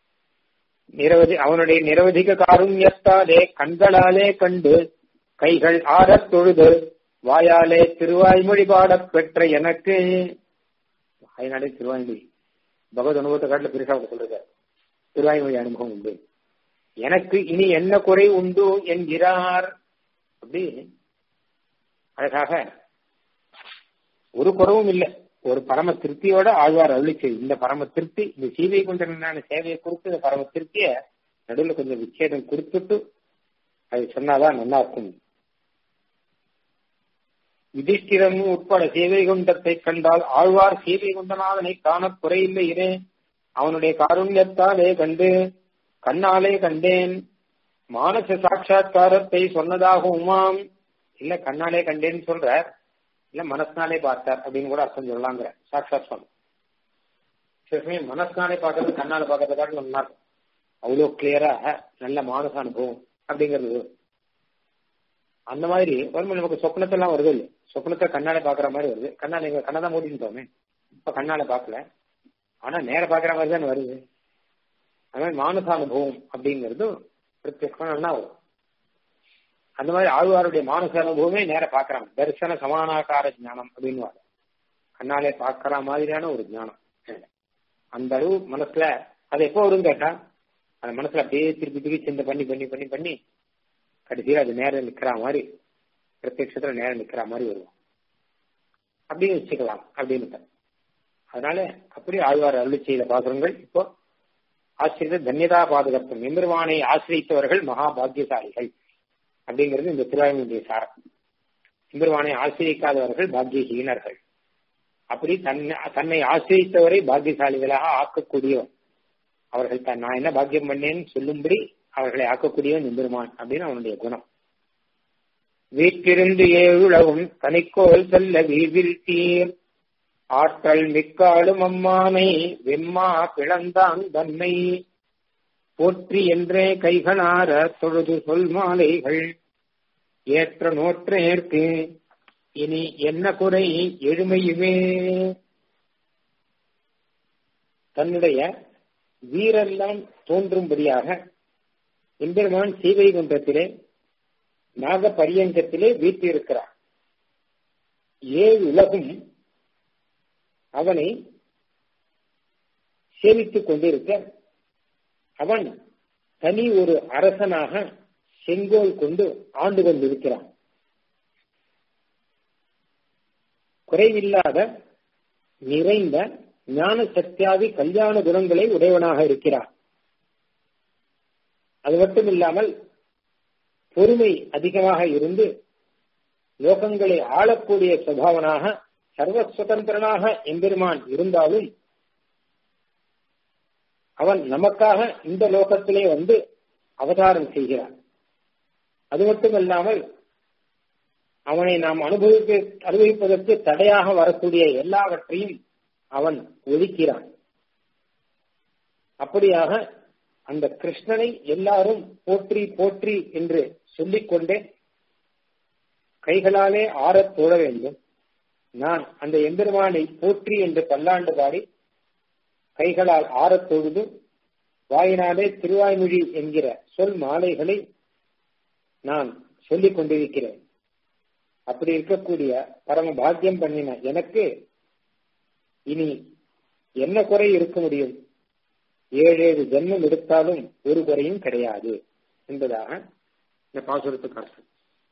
நிரவதி அவனுடைய நிரவதிக காருண்யத்தாலே கண்களாலே கண்டு கைகள் ஆறத் தொழுது வாயாலே திருவாய்மொழி பாடப் பெற்ற எனக்கு வாய்நாடே திருவாய்மொழி பகவத் அனுபவத்தை காட்டில பெருசா சொல்றது திருவாய்மொழி அனுபவம் உண்டு எனக்கு இனி என்ன குறை உண்டு என்கிறார் அப்படி அழகாக ஒரு குறவும் இல்லை ஒரு பரம திருப்தியோட ஆழ்வார் அருளிச்சு இந்த பரம திருப்தி இந்த சீதை கொண்ட சேவையை கொடுத்து இந்த பரம திருப்திய நடுவில் கொஞ்சம் விச்சேதம் கொடுத்துட்டு அது சொன்னாதான் நல்லா இருக்கும் யுதிஷ்டிரன் உட்பட சேவை குண்டத்தை கண்டால் ஆழ்வார் சேவை குண்டநாதனை காண குறையில்லை இரே அவனுடைய காருண்யத்தாலே கண்டு கண்ணாலே கண்டேன் மானச சாட்சா்காரத்தை சொன்னதாக உமாம் இல்ல கண்ணாலே கண்டேன்னு சொல்ற இல்ல மனசினாலே பார்த்தார் அப்படின்னு கூட அர்த்தம் சொல்லலாங்கிற சாட்சாத் சொல்ல சில மனசினாலே பார்க்கறது கண்ணால பார்க்கறத காட்டு நல்லா இருக்கும் அவ்வளோ கிளியரா நல்ல மானச அனுபவம் அப்படிங்கிறது அந்த மாதிரி வரும்போது நமக்கு சொப்னத்தெல்லாம் வருது இல்லை சொப்னத்தை கண்ணால பாக்குற மாதிரி வருது கண்ணால எங்க கண்ணை தான் மூடிட்டோமே இப்ப கண்ணால பாக்கல ஆனா நேர பாக்குற மாதிரி தான் வருது அது மாதிரி மானசானுபவம் அப்படிங்கிறது பிரத்யேகமா நல்லா வரும் அந்த மாதிரி ஆழ்வாருடைய மானச அனுபவமே நேர பாக்குறாங்க தரிசன சமானாகார ஞானம் அப்படின்னு கண்ணாலே பாக்குற மாதிரியான ஒரு ஞானம் அந்த அளவு மனசுல அது எப்போ வரும் கேட்டா அந்த மனசுல அப்படியே திருப்பி திருப்பி சிந்தை பண்ணி பண்ணி பண்ணி பண்ணி கடைசியில் அது நேரம் நிக்கிற மாதிரி பிரத்யட்சத்துல நேரம் நிக்கிற மாதிரி வருவோம் அப்படின்னு வச்சுக்கலாம் அப்படின்னு அதனால அப்படி ஆழ்வார் அருளி செய்த பாசுரங்கள் இப்போ ஆசிரியர் தன்யதா பாதுகாப்பும் எம்பெருமானை ஆசிரியத்தவர்கள் மகா பாக்கியசாலிகள் அப்படிங்கிறது இந்த திருவாயுடைய சாரம் எம்பெருமானை ஆசிரியிக்காதவர்கள் பாக்கியஹீனர்கள் அப்படி தன்னை தன்னை ஆசிரியத்தவரை பாக்கியசாலிகளாக ஆக்கக்கூடியவன் அவர்கள் தன் நான் என்ன பாக்கியம் பண்ணேன்னு சொல்லும்படி அவர்களை ஆக்கக்கூடியவன் எம்பெருமான் அப்படின்னு அவனுடைய குணம் வீட்டிருந்து ஏழுலகும் தனிக்கோல் செல்ல வீதில் தீர் ஆற்றல் மிக்காலும் அம்மானை வெம்மா பிளந்தான் தன்னை போற்றி என்றே கைகளார தொழுது சொல் மாலைகள் ஏற்ற நோற்றேற்கு இனி என்ன குறை எழுமையுமே தன்னுடைய வீரெல்லாம் தோன்றும்படியாக எம்பெருமான் சீவைகுண்டத்திலே நாக பரியங்கத்திலே வீட்டிருக்கிறார் ஏழு உலகும் அவனை சேவித்துக் கொண்டிருக்க அவன் தனி ஒரு அரசனாக செங்கோல் கொண்டு ஆண்டு கொண்டிருக்கிறான் குறைவில்லாத நிறைந்த ஞான சக்தியாதி கல்யாண குணங்களை உடையவனாக இருக்கிறார் அது மட்டும் இல்லாமல் பொறுமை அதிகமாக இருந்து லோகங்களை ஆளக்கூடிய சுபாவனாக சர்வ சுதந்திரனாக எம்பெருமான் இருந்தாலும் அவன் நமக்காக இந்த லோகத்திலே வந்து அவதாரம் செய்கிறான் அது மட்டுமல்லாமல் அவனை நாம் அனுபவிக்க அனுபவிப்பதற்கு தடையாக வரக்கூடிய எல்லாவற்றையும் அவன் ஒதுக்கிறான் அப்படியாக அந்த கிருஷ்ணனை எல்லாரும் போற்றி போற்றி என்று சொல்லிக்கொண்டே கைகளாலே ஆறத் தோழ வேண்டும் நான் அந்த எம்பெருமானை போற்றி என்று பல்லாண்டு பாடி கைகளால் ஆறத் தொழுது வாயினாலே திருவாய்மொழி என்கிற சொல் மாலைகளை நான் சொல்லிக் கொண்டிருக்கிறேன் அப்படி இருக்கக்கூடிய பரம பாக்கியம் பண்ணின எனக்கு இனி என்ன குறை இருக்க முடியும் ஏழு ஏழு ஜென்மம் எடுத்தாலும் ஒரு குறையும் கிடையாது என்பதாக இந்த பாசுரத்துக்கு அர்த்தம்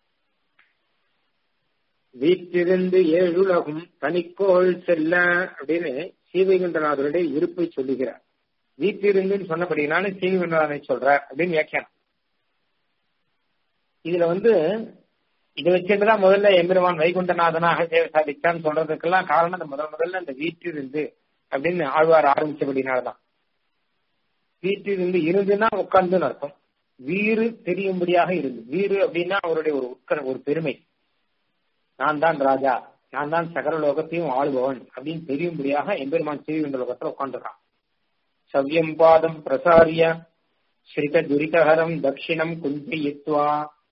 வீட்டிருந்து ஏழுலகும் தனிக்கோள் செல்ல அப்படின்னு சீவைகுண்டநாதருடைய இருப்பை சொல்லுகிறார் வீட்டிருந்துன்னு சொன்னபடினாலும் சீவைகுண்டநாதனை சொல்றார் அப்படின்னு வியாக்கியானம் இதுல வந்து இதை வச்சுட்டுதான் முதல்ல எம்பெருமான் வைகுண்டநாதனாக சேவை சாதிச்சான்னு சொல்றதுக்கெல்லாம் காரணம் இந்த முதல் முதல்ல இந்த வீட்டிலிருந்து அப்படின்னு ஆழ்வார் ஆரம்பிச்சபடினாலதான் வீட்டிலிருந்து இருந்துன்னா உட்கார்ந்துன்னு அர்த்தம் வீறு தெரியும்படியாக இருந்து வீறு அப்படின்னா அவருடைய ஒரு உட்கர ஒரு பெருமை நான் தான் ராஜா நான் தான் சகர லோகத்தையும் ஆளுபவன் அப்படின்னு தெரியும்படியாக எம்பெருமான் செய்கின்ற லோகத்துல உட்காந்துறான் சவ்யம் பாதம் பிரசாரிய ஸ்ரித துரிதஹரம் தட்சிணம் குஞ்சயித்வா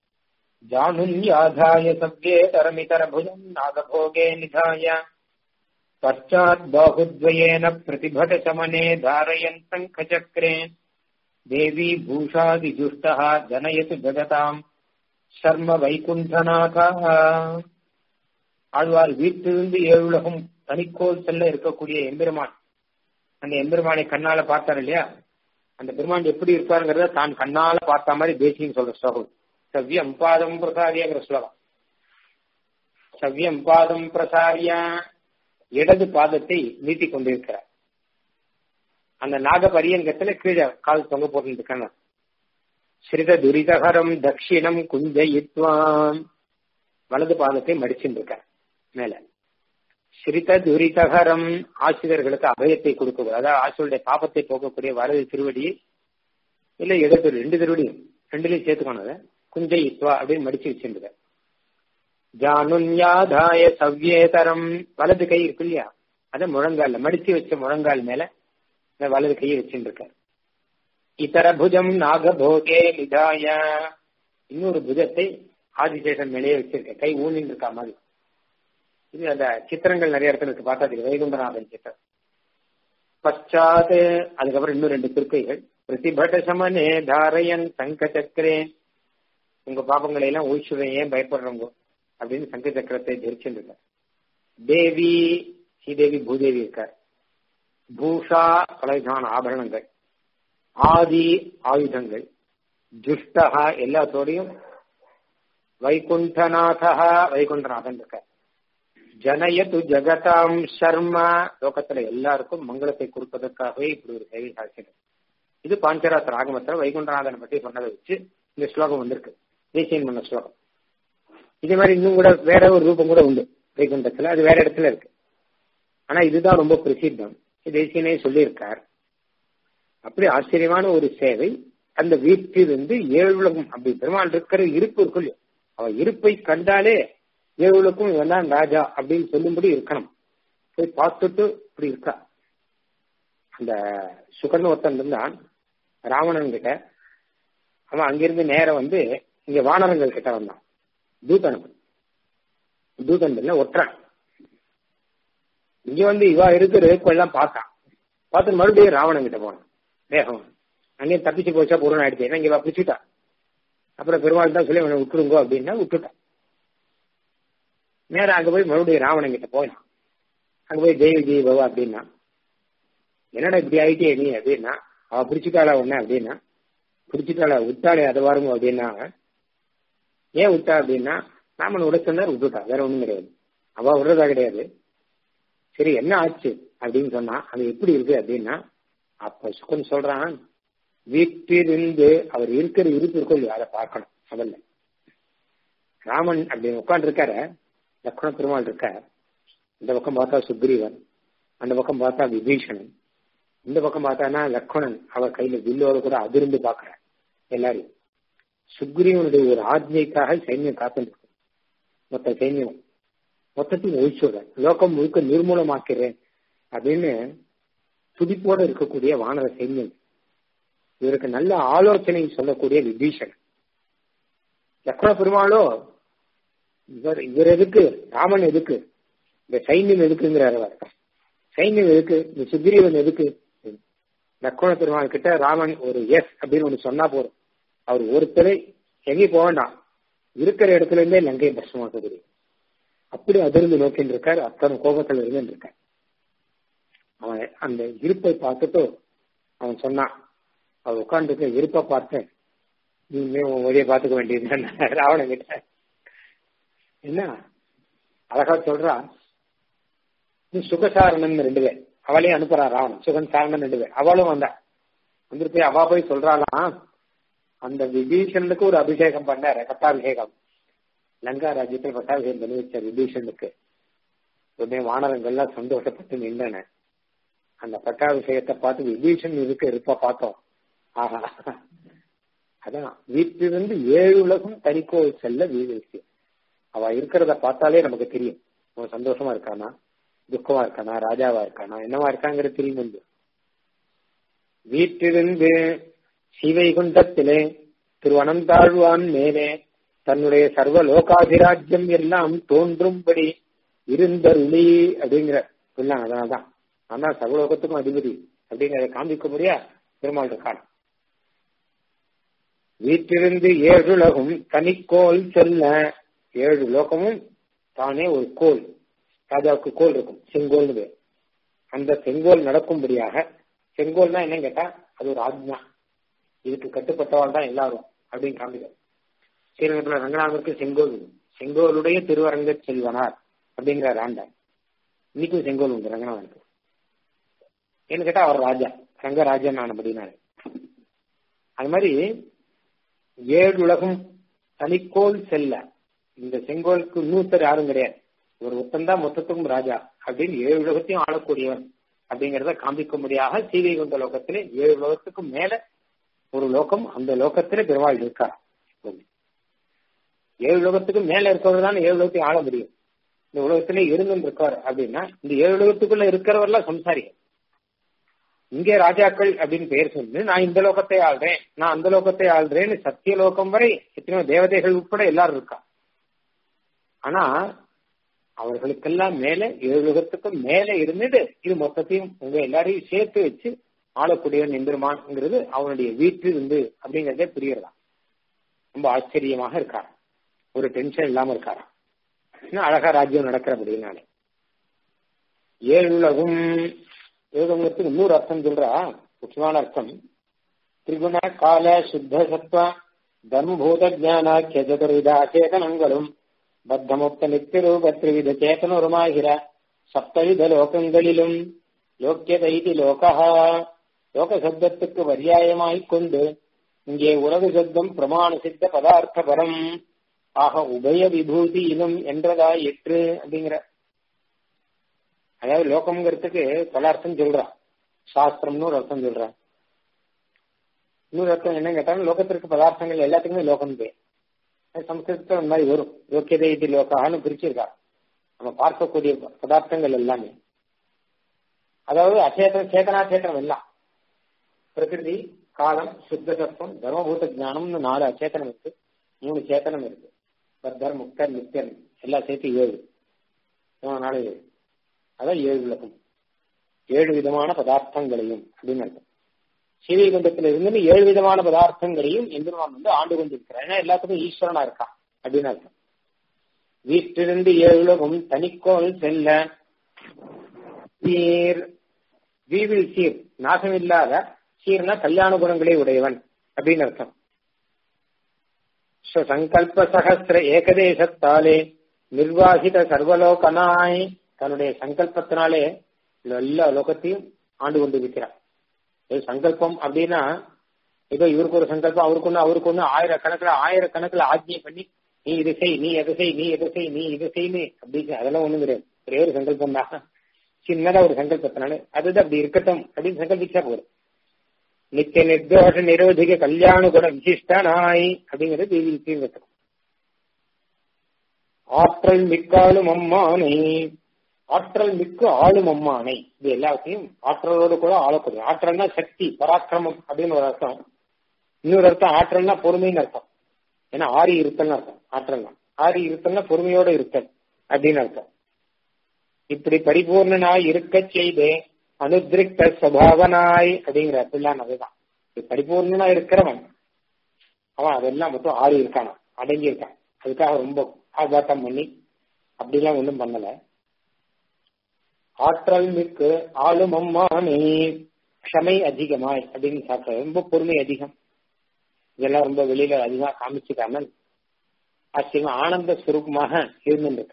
जानुन्याधाय सव्येतरमितरभुजम् नागभोगे निधाय पश्चात् बाहुद्वयेन प्रतिभटशमने धारयन् शङ्खचक्रे देवी भूषादिजुष्टः जनयतु जगताम् शर्म வைகுண்டநாதः ஆழ்வார் வீட்டிலிருந்து ஏழுலகம் தனிக்கோல் செல்ல இருக்கக்கூடிய எம்பெருமான் அந்த எம்பெருமானை கண்ணால பார்த்தார் இல்லையா அந்த பெருமான் எப்படி இருப்பாருங்கிறத தான் கண்ணால பார்த்த மாதிரி தேசியம் சொல்ற ஸ்லோகம் சவ்யம் பாதம் பிரசாரியாங்கிற ஸ்லோகம் சவ்யம் பாதம் பிரசாரியா இடது பாதத்தை நீட்டிக் கொண்டிருக்கிறார் அந்த நாக பரியங்கத்துல கீழே கால் தொங்க போட்டு இருக்காங்க ஸ்ரித துரிதகரம் தட்சிணம் குஞ்சயித்வாம் வலது பாதத்தை மடிச்சுட்டு இருக்க மேல ஸ்ரித துரிதகரம் ஆசிரியர்களுக்கு அபயத்தை கொடுக்கக்கூடிய அதாவது ஆசிரியருடைய பாபத்தை போக்கக்கூடிய வலது திருவடியை இல்ல இடது ரெண்டு திருவடியும் ரெண்டுலையும் சேர்த்துக்கணும் அதை குஞ்சயித்வா அப்படின்னு மடிச்சு வச்சிருந்த ஜானுன்யாதாய சவ்யேதரம் வலது கை இருக்கு இல்லையா அத முழங்கால்ல மடிச்சு வச்ச முழங்கால் மேல இந்த வலது கையை வச்சுருக்க இதர புஜம் நாகபோகே நிதாய இன்னொரு புஜத்தை ஆதிசேஷன் மேலேயே வச்சிருக்க கை ஊனின்னு இருக்கா மாதிரி இது அந்த சித்திரங்கள் நிறைய இடத்துல இருக்கு பார்த்தா தெரியும் வைகுண்டநாதன் சித்திரம் பச்சாத் அதுக்கப்புறம் இன்னும் ரெண்டு திருக்கைகள் பிரதிபட சமனே தாரயன் சங்க சக்கரே உங்க பாபங்களை எல்லாம் ஒழிச்சுவேன் ஏன் பயப்படுறவங்க அப்படின்னு சங்க சக்கரத்தை தரிச்சுருக்க தேவி ஸ்ரீதேவி பூதேவி இருக்கார் பூஷா பலவிதமான ஆபரணங்கள் ஆதி ஆயுதங்கள் ஜுஷ்டகா எல்லாத்தோடையும் வைகுண்டநாதா வைகுண்டநாதன் இருக்க ஜனயது ஜெகதாம் சர்மா லோகத்துல எல்லாருக்கும் மங்களத்தை கொடுப்பதற்காகவே இப்படி ஒரு சேவை சாட்சியம் இது பாஞ்சராத்திர ஆகமத்துல வைகுண்டநாதனை பத்தி சொன்னதை வச்சு இந்த ஸ்லோகம் வந்திருக்கு தேசியன் பண்ண ஸ்லோகம் இதே மாதிரி இன்னும் கூட வேற ஒரு ரூபம் கூட உண்டு வைகுண்டத்துல அது வேற இடத்துல இருக்கு ஆனா இதுதான் ரொம்ப பிரசித்தம் தேசியனே சொல்லியிருக்கார் அப்படி ஆச்சரியமான ஒரு சேவை அந்த வீட்டிலிருந்து ஏழுலகம் அப்படி பெருமாள் இருக்கிற இருப்பு இருக்கும் அவ இருப்பை கண்டாலே ஏழுலக்கும் இவன் ராஜா அப்படின்னு சொல்லும்படி இருக்கணும் போய் பார்த்துட்டு இப்படி இருக்கா அந்த சுகர்ண ஒருத்தன் இருந்தான் ராவணன் கிட்ட அவன் அங்கிருந்து நேரம் வந்து இங்க வானரங்கள் கிட்ட வந்தான் தூதன் தூதன் இல்ல ஒற்றான் இங்க வந்து இவா இருக்கிற எல்லாம் பார்த்தான் பார்த்து மறுபடியும் ராவணன் கிட்ட போனான் வேகம் அங்கேயும் தப்பிச்சு போச்சா பொருள் ஆயிடுச்சு ஏன்னா இங்க பிடிச்சிட்டா அப்புறம் பெருமாள் தான் சொல்லி அவனை விட்டுருங்கோ அப்படின்னா விட்டுட்டான் நேரம் அங்க போய் மறுபடியும் ராவணன் கிட்ட போயினான் அங்க போய் ஜெய் விஜய் பவா அப்படின்னா என்னடா இப்படி ஆயிட்டே நீ அப்படின்னா அவ பிடிச்சிட்டாளா ஒண்ணு அப்படின்னா பிடிச்சிட்டாளா விட்டாளே அதை வருமோ அப்படின்னா ஏன் விட்டா அப்படின்னா ராமன் விட சொன்னார் விட்டுட்டா வேற ஒண்ணும் கிடையாது அவ விடுறதா கிடையாது சரி என்ன ஆச்சு அப்படின்னு சொன்னா அது எப்படி இருக்கு அப்படின்னா அப்ப சுகன் சொல்றான் வீட்டிலிருந்து அவர் இருக்கிற இருப்பு இருக்கும் இல்லையா அதை பார்க்கணும் முதல்ல ராமன் அப்படின்னு உட்காந்து இருக்கார லக்ஷ்மண பெருமாள் இருக்க இந்த பக்கம் பார்த்தா சுக்ரீவன் அந்த பக்கம் பார்த்தா விபீஷணன் இந்த பக்கம் பார்த்தானா லக்ஷ்மணன் அவர் கையில வில்லோடு கூட அதிர்ந்து பாக்குற எல்லாரையும் சுக்ரீவனுடைய ஒரு ஆஜ்ஞைக்காக சைன்யம் காத்துருக்கு மொத்த சைன்யம் மொத்தத்தையும் ஒழிச்சுடுறேன் லோகம் முழுக்க நிர்மூலமாக்கிறேன் அப்படின்னு துடிப்போடு இருக்கக்கூடிய வானர சைன்யம் இவருக்கு நல்ல ஆலோசனை சொல்லக்கூடிய விபீஷன் லக்ஷ்மண பெருமாளோ இவர் இவர் எதுக்கு ராமன் எதுக்கு இந்த சைன்யம் எதுக்குங்கிறார் அவர் சைன்யம் எதுக்கு இந்த சுக்ரீவன் எதுக்கு லக்ஷ்மண பெருமாள் கிட்ட ராமன் ஒரு எஸ் அப்படின்னு ஒண்ணு சொன்னா போதும் அவர் ஒருத்தரை எங்கேயும் போக வேண்டாம் இருக்கிற இடத்துல இருந்தே லங்கையை பஸ்மாக்க தெரியும் அப்படி அதிர்ந்து நோக்கின்னு இருக்கார் அத்தனை கோபத்துல இருந்து இருக்கார் அவன் அந்த இருப்பை பார்த்துட்டு அவன் சொன்னான் அவன் உட்காந்துருக்க இருப்பை பார்த்தேன் நீ உன் வழியை பார்த்துக்க வேண்டியது ராவணன் கிட்ட என்ன அழகா சொல்றா நீ சுகசாரணன் ரெண்டு பேர் அவளையும் அனுப்புறா ராவணன் சுகன் சாரணன் ரெண்டு பேர் அவளும் வந்தா வந்துட்டு போய் அவ போய் சொல்றாளாம் அந்த விபீஷனுக்கு ஒரு அபிஷேகம் பண்ணாரு பட்டாபிஷேகம் லங்கா ராஜ்யத்தில் பட்டாபிஷேகம் பண்ணி வச்ச விபீஷனுக்கு உடனே வானரங்கள்லாம் சந்தோஷப்பட்டு நின்றன அந்த பட்டாபிஷேகத்தை பார்த்து விபீஷன் இதுக்கு இருப்ப பார்த்தோம் ஆஹா அதான் வீட்டிலிருந்து ஏழு உலகம் தனிக்கோவில் செல்ல வீழ்ச்சி அவ இருக்கிறத பார்த்தாலே நமக்கு தெரியும் அவன் சந்தோஷமா இருக்கானா துக்கமா இருக்கானா ராஜாவா இருக்கானா என்னவா இருக்காங்கிறது தெரியும் வந்து வீட்டிலிருந்து சிவைகுண்டத்திலே திருவனந்தாழ்வான் மேலே தன்னுடைய சர்வ லோகாதிராஜ்யம் எல்லாம் தோன்றும்படி இருந்தருளி அப்படிங்கிற சொன்னாங்க அதனால்தான் நான் தான் சர்வலோகத்துக்கும் அதிபதி அப்படிங்கிறத காண்பிக்க முடியா பெருமாள் இருக்கான் வீட்டிலிருந்து ஏழுலகும் தனிக்கோல் செல்ல ஏழு லோகமும் தானே ஒரு கோல் ராஜாவுக்கு கோல் இருக்கும் செங்கோல்னு பேர் அந்த செங்கோல் நடக்கும்படியாக செங்கோல்னா என்ன கேட்டா அது ஒரு ஆக்ஞா இதுக்கு கட்டுப்பட்டவாள் தான் எல்லாரும் அப்படின்னு காமிக்க ஸ்ரீரங்கத்துல ரங்கநாதருக்கு செங்கோல் செங்கோலுடைய திருவரங்க செல்வனார் அப்படிங்கிற ஆண்டார் இன்னைக்கும் செங்கோல் உண்டு ரங்கநாதனுக்கு ஏன்னு கேட்டா அவர் ராஜா ரங்கராஜன் ஆனபடினாரு அது மாதிரி ஏழு உலகம் தனிக்கோல் செல்ல இந்த செங்கோலுக்கு இன்னொருத்தர் யாரும் கிடையாது ஒரு ஒத்தந்தான் மொத்தத்துக்கும் ராஜா அப்படின்னு ஏழு உலகத்தையும் ஆளக்கூடியவன் அப்படிங்கறத காண்பிக்கும்படியாக சீதை கொண்ட லோகத்திலே ஏழு உலகத்துக்கும் மேல ஒரு லோகம் அந்த லோகத்திலே பெருமாள் இருக்கார் ஏழு லோகத்துக்கு மேல இருக்கிறவர் தான் ஏழு லோகத்தையும் ஆள முடியும் இந்த உலகத்திலே இருந்து இருக்கார் அப்படின்னா இந்த ஏழு உலகத்துக்குள்ள இருக்கிறவர்லாம் சம்சாரிகள் இங்கே ராஜாக்கள் அப்படின்னு பெயர் சொல்லி நான் இந்த லோகத்தை ஆள்றேன் நான் அந்த லோகத்தை ஆள்றேன்னு சத்திய லோகம் வரை எத்தனையோ தேவதைகள் உட்பட எல்லாரும் இருக்கா ஆனா அவர்களுக்கெல்லாம் மேல ஏழு யுகத்துக்கும் மேல இருந்தது இது மொத்தத்தையும் உங்க எல்லாரையும் சேர்த்து வச்சு ஆளக்கூடியவன் எம்பெருமான்ங்கிறது அவனுடைய வீட்டில் இருந்து அப்படிங்கறதே புரியறதா ரொம்ப ஆச்சரியமாக இருக்காராம் ஒரு டென்ஷன் இல்லாம இருக்காராம் இன்னும் அழகா ராஜ்யம் நடக்கிற அப்படின்னாலே ஏழுலகும் யோகங்கிறதுக்கு இன்னொரு அர்த்தம் சொல்றா முக்கியமான அர்த்தம் திரிகுண கால சுத்த சத்வ தர்மபூத ஜானாக்கிய சதுர்வித அச்சேதனங்களும் பத்தமுக்த நித்தியரூப திரிவித சேத்தனருமாகிற சப்தவித லோகங்களிலும் லோக்கியதைதி லோகா லோக சப்தத்துக்கு பரியாயமாய்க் கொண்டு இங்கே உலக சப்தம் பிரமாண சித்த பதார்த்த பரம் ஆக உபய விபூதியிலும் என்றதாயிற்று அப்படிங்கிற அதாவது லோகம்ங்கிறதுக்கு பல அர்த்தம் சொல்றான் சாஸ்திரம்னு ஒரு அர்த்தம் சொல்றான் இன்னொரு அர்த்தம் என்ன கேட்டாலும் லோகத்திற்கு பதார்த்தங்கள் எல்லாத்துக்குமே லோகம் பேர் சம்ஸ்கிருதத்துல அந்த மாதிரி வரும் யோக்கியதை இது லோகான்னு பிரிச்சிருக்கா நம்ம பார்க்கக்கூடிய பதார்த்தங்கள் எல்லாமே அதாவது அச்சேதனம் சேதனா சேத்தனம் எல்லாம் பிரகிருதி காலம் சுத்த சத்துவம் தர்மபூத ஜானம்னு நாலு அச்சேதனம் இருக்கு மூணு சேத்தனம் இருக்கு பத்தர் முக்தர் நித்தியன் எல்லாம் சேர்த்து ஏழு நாலு ஏழு அதான் ஏழு விளக்கம் ஏழு விதமான பதார்த்தங்களையும் அப்படின்னு அர்த்தம் ஸ்ரீவைகுண்டத்தில் இருந்து ஏழு விதமான பதார்த்தங்களையும் எம்பெருமான் வந்து ஆண்டு கொண்டிருக்கிறார் ஏன்னா எல்லாத்துக்கும் ஈஸ்வரனா இருக்கான் அப்படின்னு அர்த்தம் வீட்டிலிருந்து ஏழுலகும் தனிக்கோள் செல்ல சீர் வீவில் சீர் நாசமில்லாத சீர்னா கல்யாண குணங்களே உடையவன் அப்படின்னு அர்த்தம் சங்கல்ப சகசிர ஏகதேசத்தாலே நிர்வாகித சர்வலோகனாய் தன்னுடைய சங்கல்பத்தினாலே எல்லா லோகத்தையும் ஆண்டு கொண்டிருக்கிறார் சங்கல்பம் அப்படின்னா ஏதோ இவருக்கு ஒரு சங்கல்பம் அவருக்கு ஒண்ணு அவருக்கு ஒண்ணு ஆயிரக்கணக்கில் ஆயிரக்கணக்கில் ஆஜ்யம் பண்ணி நீ இது செய் நீ எதை செய் நீ எதை செய் நீ இதை செய்யு அப்படின்னு அதெல்லாம் ஒண்ணும் கிடையாது ஒரே ஒரு சங்கல்பம் தான் சின்னதா ஒரு சங்கல்பத்தினால அதுதான் அப்படி இருக்கட்டும் அப்படின்னு சங்கல்பிச்சா போதும் நித்திய நிர்தோஷ நிரோதிக கல்யாண குண விசிஷ்டனாய் அப்படிங்கிறது தேவி தீர்வத்தம் ஆற்றல் மிக்காலும் அம்மானை ஆற்றல் மிக்க ஆளும் அம்மானை இது எல்லாத்தையும் ஆற்றலோடு கூட ஆளக்கூடிய ஆற்றல்னா சக்தி பராக்கிரமம் அப்படின்னு ஒரு அர்த்தம் இன்னொரு அர்த்தம் ஆற்றல்னா பொறுமைன்னு அர்த்தம் ஏன்னா ஆரி இருத்தல்னு அர்த்தம் ஆற்றல்னா ஆரி இருத்தல்னா பொறுமையோட இருத்தல் அப்படின்னு அர்த்தம் இப்படி பரிபூர்ணனாய் இருக்க செய்து அனுதிருக்த சுவாவனாய் அப்படிங்கிற அப்படிலாம் அதுதான் பரிபூர்ணனா இருக்கிறவன் அவன் அதெல்லாம் மட்டும் ஆறி இருக்கானா அடங்கி இருக்கான் அதுக்காக ரொம்ப ஆபாட்டம் பண்ணி அப்படிலாம் ஒன்றும் பண்ணல ஆற்றல் மிக்கு ஆளும் அம்மானே க்ஷமை அதிகமாய் அப்படின்னு சாப்பிட்ட ரொம்ப பொறுமை அதிகம் இதெல்லாம் ரொம்ப வெளியில அதிகமா காமிச்சுக்காமல் ஆச்சரியமா ஆனந்த சுரூபமாக இருந்துருக்க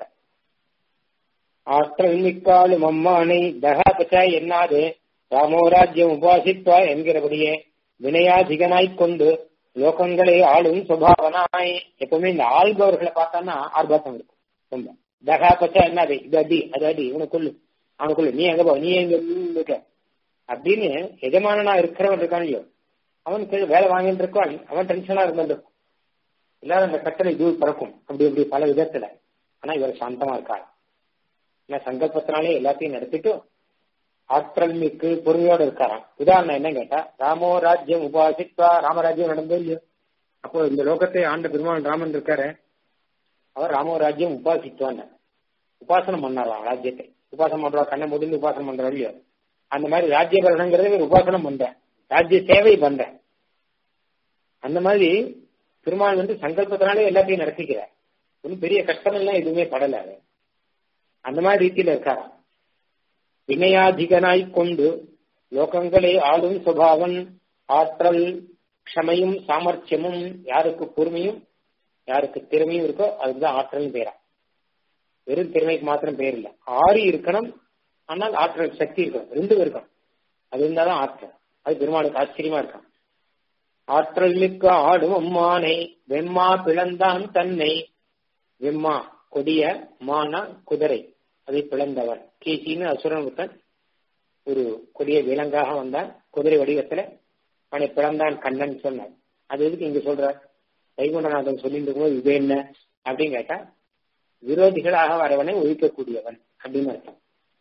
ஆற்றல் மிக்காலும் அம்மானை தகாபச்சா என்னாது ராமோராஜ்யம் உபாசித்வா என்கிறபடியே வினயாதிகனாய்க் கொண்டு லோகங்களை ஆளும் சுபாவனாய் எப்பவுமே இந்த ஆள்பவர்களை பார்த்தான்னா ஆர்ப்பாட்டம் இருக்கும் ரொம்ப தகாபச்சா என்னது இது அடி அது அடி இவனுக்குள்ளு அவனுக்குள்ள நீ எங்க போ நீ எங்க இருக்க அப்படின்னு எஜமானனா இருக்கிறவன் இருக்கான் இல்லையோ அவனுக்கு வேலை வாங்கிட்டு இருக்கான் அவன் டென்ஷனா இருந்திருக்கும் எல்லாரும் அந்த கட்டளை தூள் பறக்கும் அப்படி அப்படி பல விதத்துல ஆனா இவர் சாந்தமா இருக்கார் ஏன்னா சங்கல்பத்தினாலே எல்லாத்தையும் நடத்திட்டு ஆற்றல் மிக்கு பொறுமையோட இருக்காராம் உதாரணம் என்ன கேட்டா ராமோ ராஜ்யம் உபாசித்வா ராமராஜ்யம் நடந்தோ இல்லையோ அப்போ இந்த லோகத்தை ஆண்ட பெருமாள் ராமன் இருக்காரு அவர் ராமோ ராஜ்யம் உபாசித்வான்னு உபாசனம் பண்ணாராம் ராஜ்யத்தை உபாசனம் பண்றா கண்ணை முடிந்து உபாசனம் பண்றா இல்லையோ அந்த மாதிரி ராஜ்ய பரணங்கிறது இவர் உபாசனம் பண்றேன் ராஜ்ய சேவை பண்றேன் அந்த மாதிரி பெருமாள் வந்து சங்கல்பத்தினாலே எல்லாத்தையும் நடத்திக்கிறார் ஒன்றும் பெரிய கஷ்டம் எல்லாம் எதுவுமே படல அந்த மாதிரி ரீதியில இருக்காராம் வினயாதிகனாய் கொண்டு லோகங்களை ஆளும் சுபாவன் ஆற்றல் க்ஷமையும் சாமர்த்தியமும் யாருக்கு பொறுமையும் யாருக்கு திறமையும் இருக்கோ அதுதான் ஆற்றல் பேரா வெறும் திறமைக்கு மாத்திரம் பேர் இல்லை ஆறி இருக்கணும் ஆனால் ஆற்றல் சக்தி இருக்கணும் ரெண்டும் இருக்கணும் அது இருந்தாதான் ஆற்றல் அது பெருமாளுக்கு ஆச்சரியமா இருக்கான் ஆற்றல் மிக்க ஆடும் அம்மானை வெம்மா பிளந்தான் தன்னை வெம்மா கொடிய மான குதிரை அதை பிளந்தவன் கீசின்னு அசுரன் ஒருத்தன் ஒரு கொடிய விலங்காக வந்தான் குதிரை வடிவத்துல அவனை பிளந்தான் கண்ணன் சொன்னார் அது எதுக்கு இங்க சொல்ற வைகுண்டநாதன் சொல்லிட்டு இருக்கும்போது இது என்ன அப்படின்னு கேட்டா விரோதிகளாக வரவனை ஒழிக்கக்கூடியவன் அப்படின்னு அர்த்தம்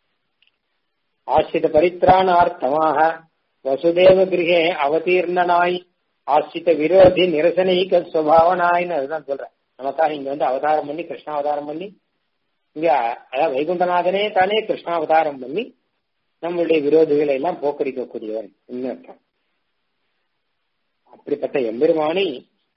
ஆசிரித பரித்ராணார்த்தமாக வசுதேவ கிரகே அவதீர்ணனாய் ஆசிரித்த விரோதி நிரசனைக்க சுவாவனாய்னு அதுதான் சொல்றேன் நமக்காக இங்க வந்து அவதாரம் பண்ணி கிருஷ்ணாவதாரம் பண்ணி இங்க அதாவது வைகுண்டநாதனே தானே கிருஷ்ணாவதாரம் பண்ணி நம்மளுடைய விரோதிகளை எல்லாம் போக்கடிக்கக்கூடியவன் அர்த்தம் அப்படிப்பட்ட எம்பெருமானை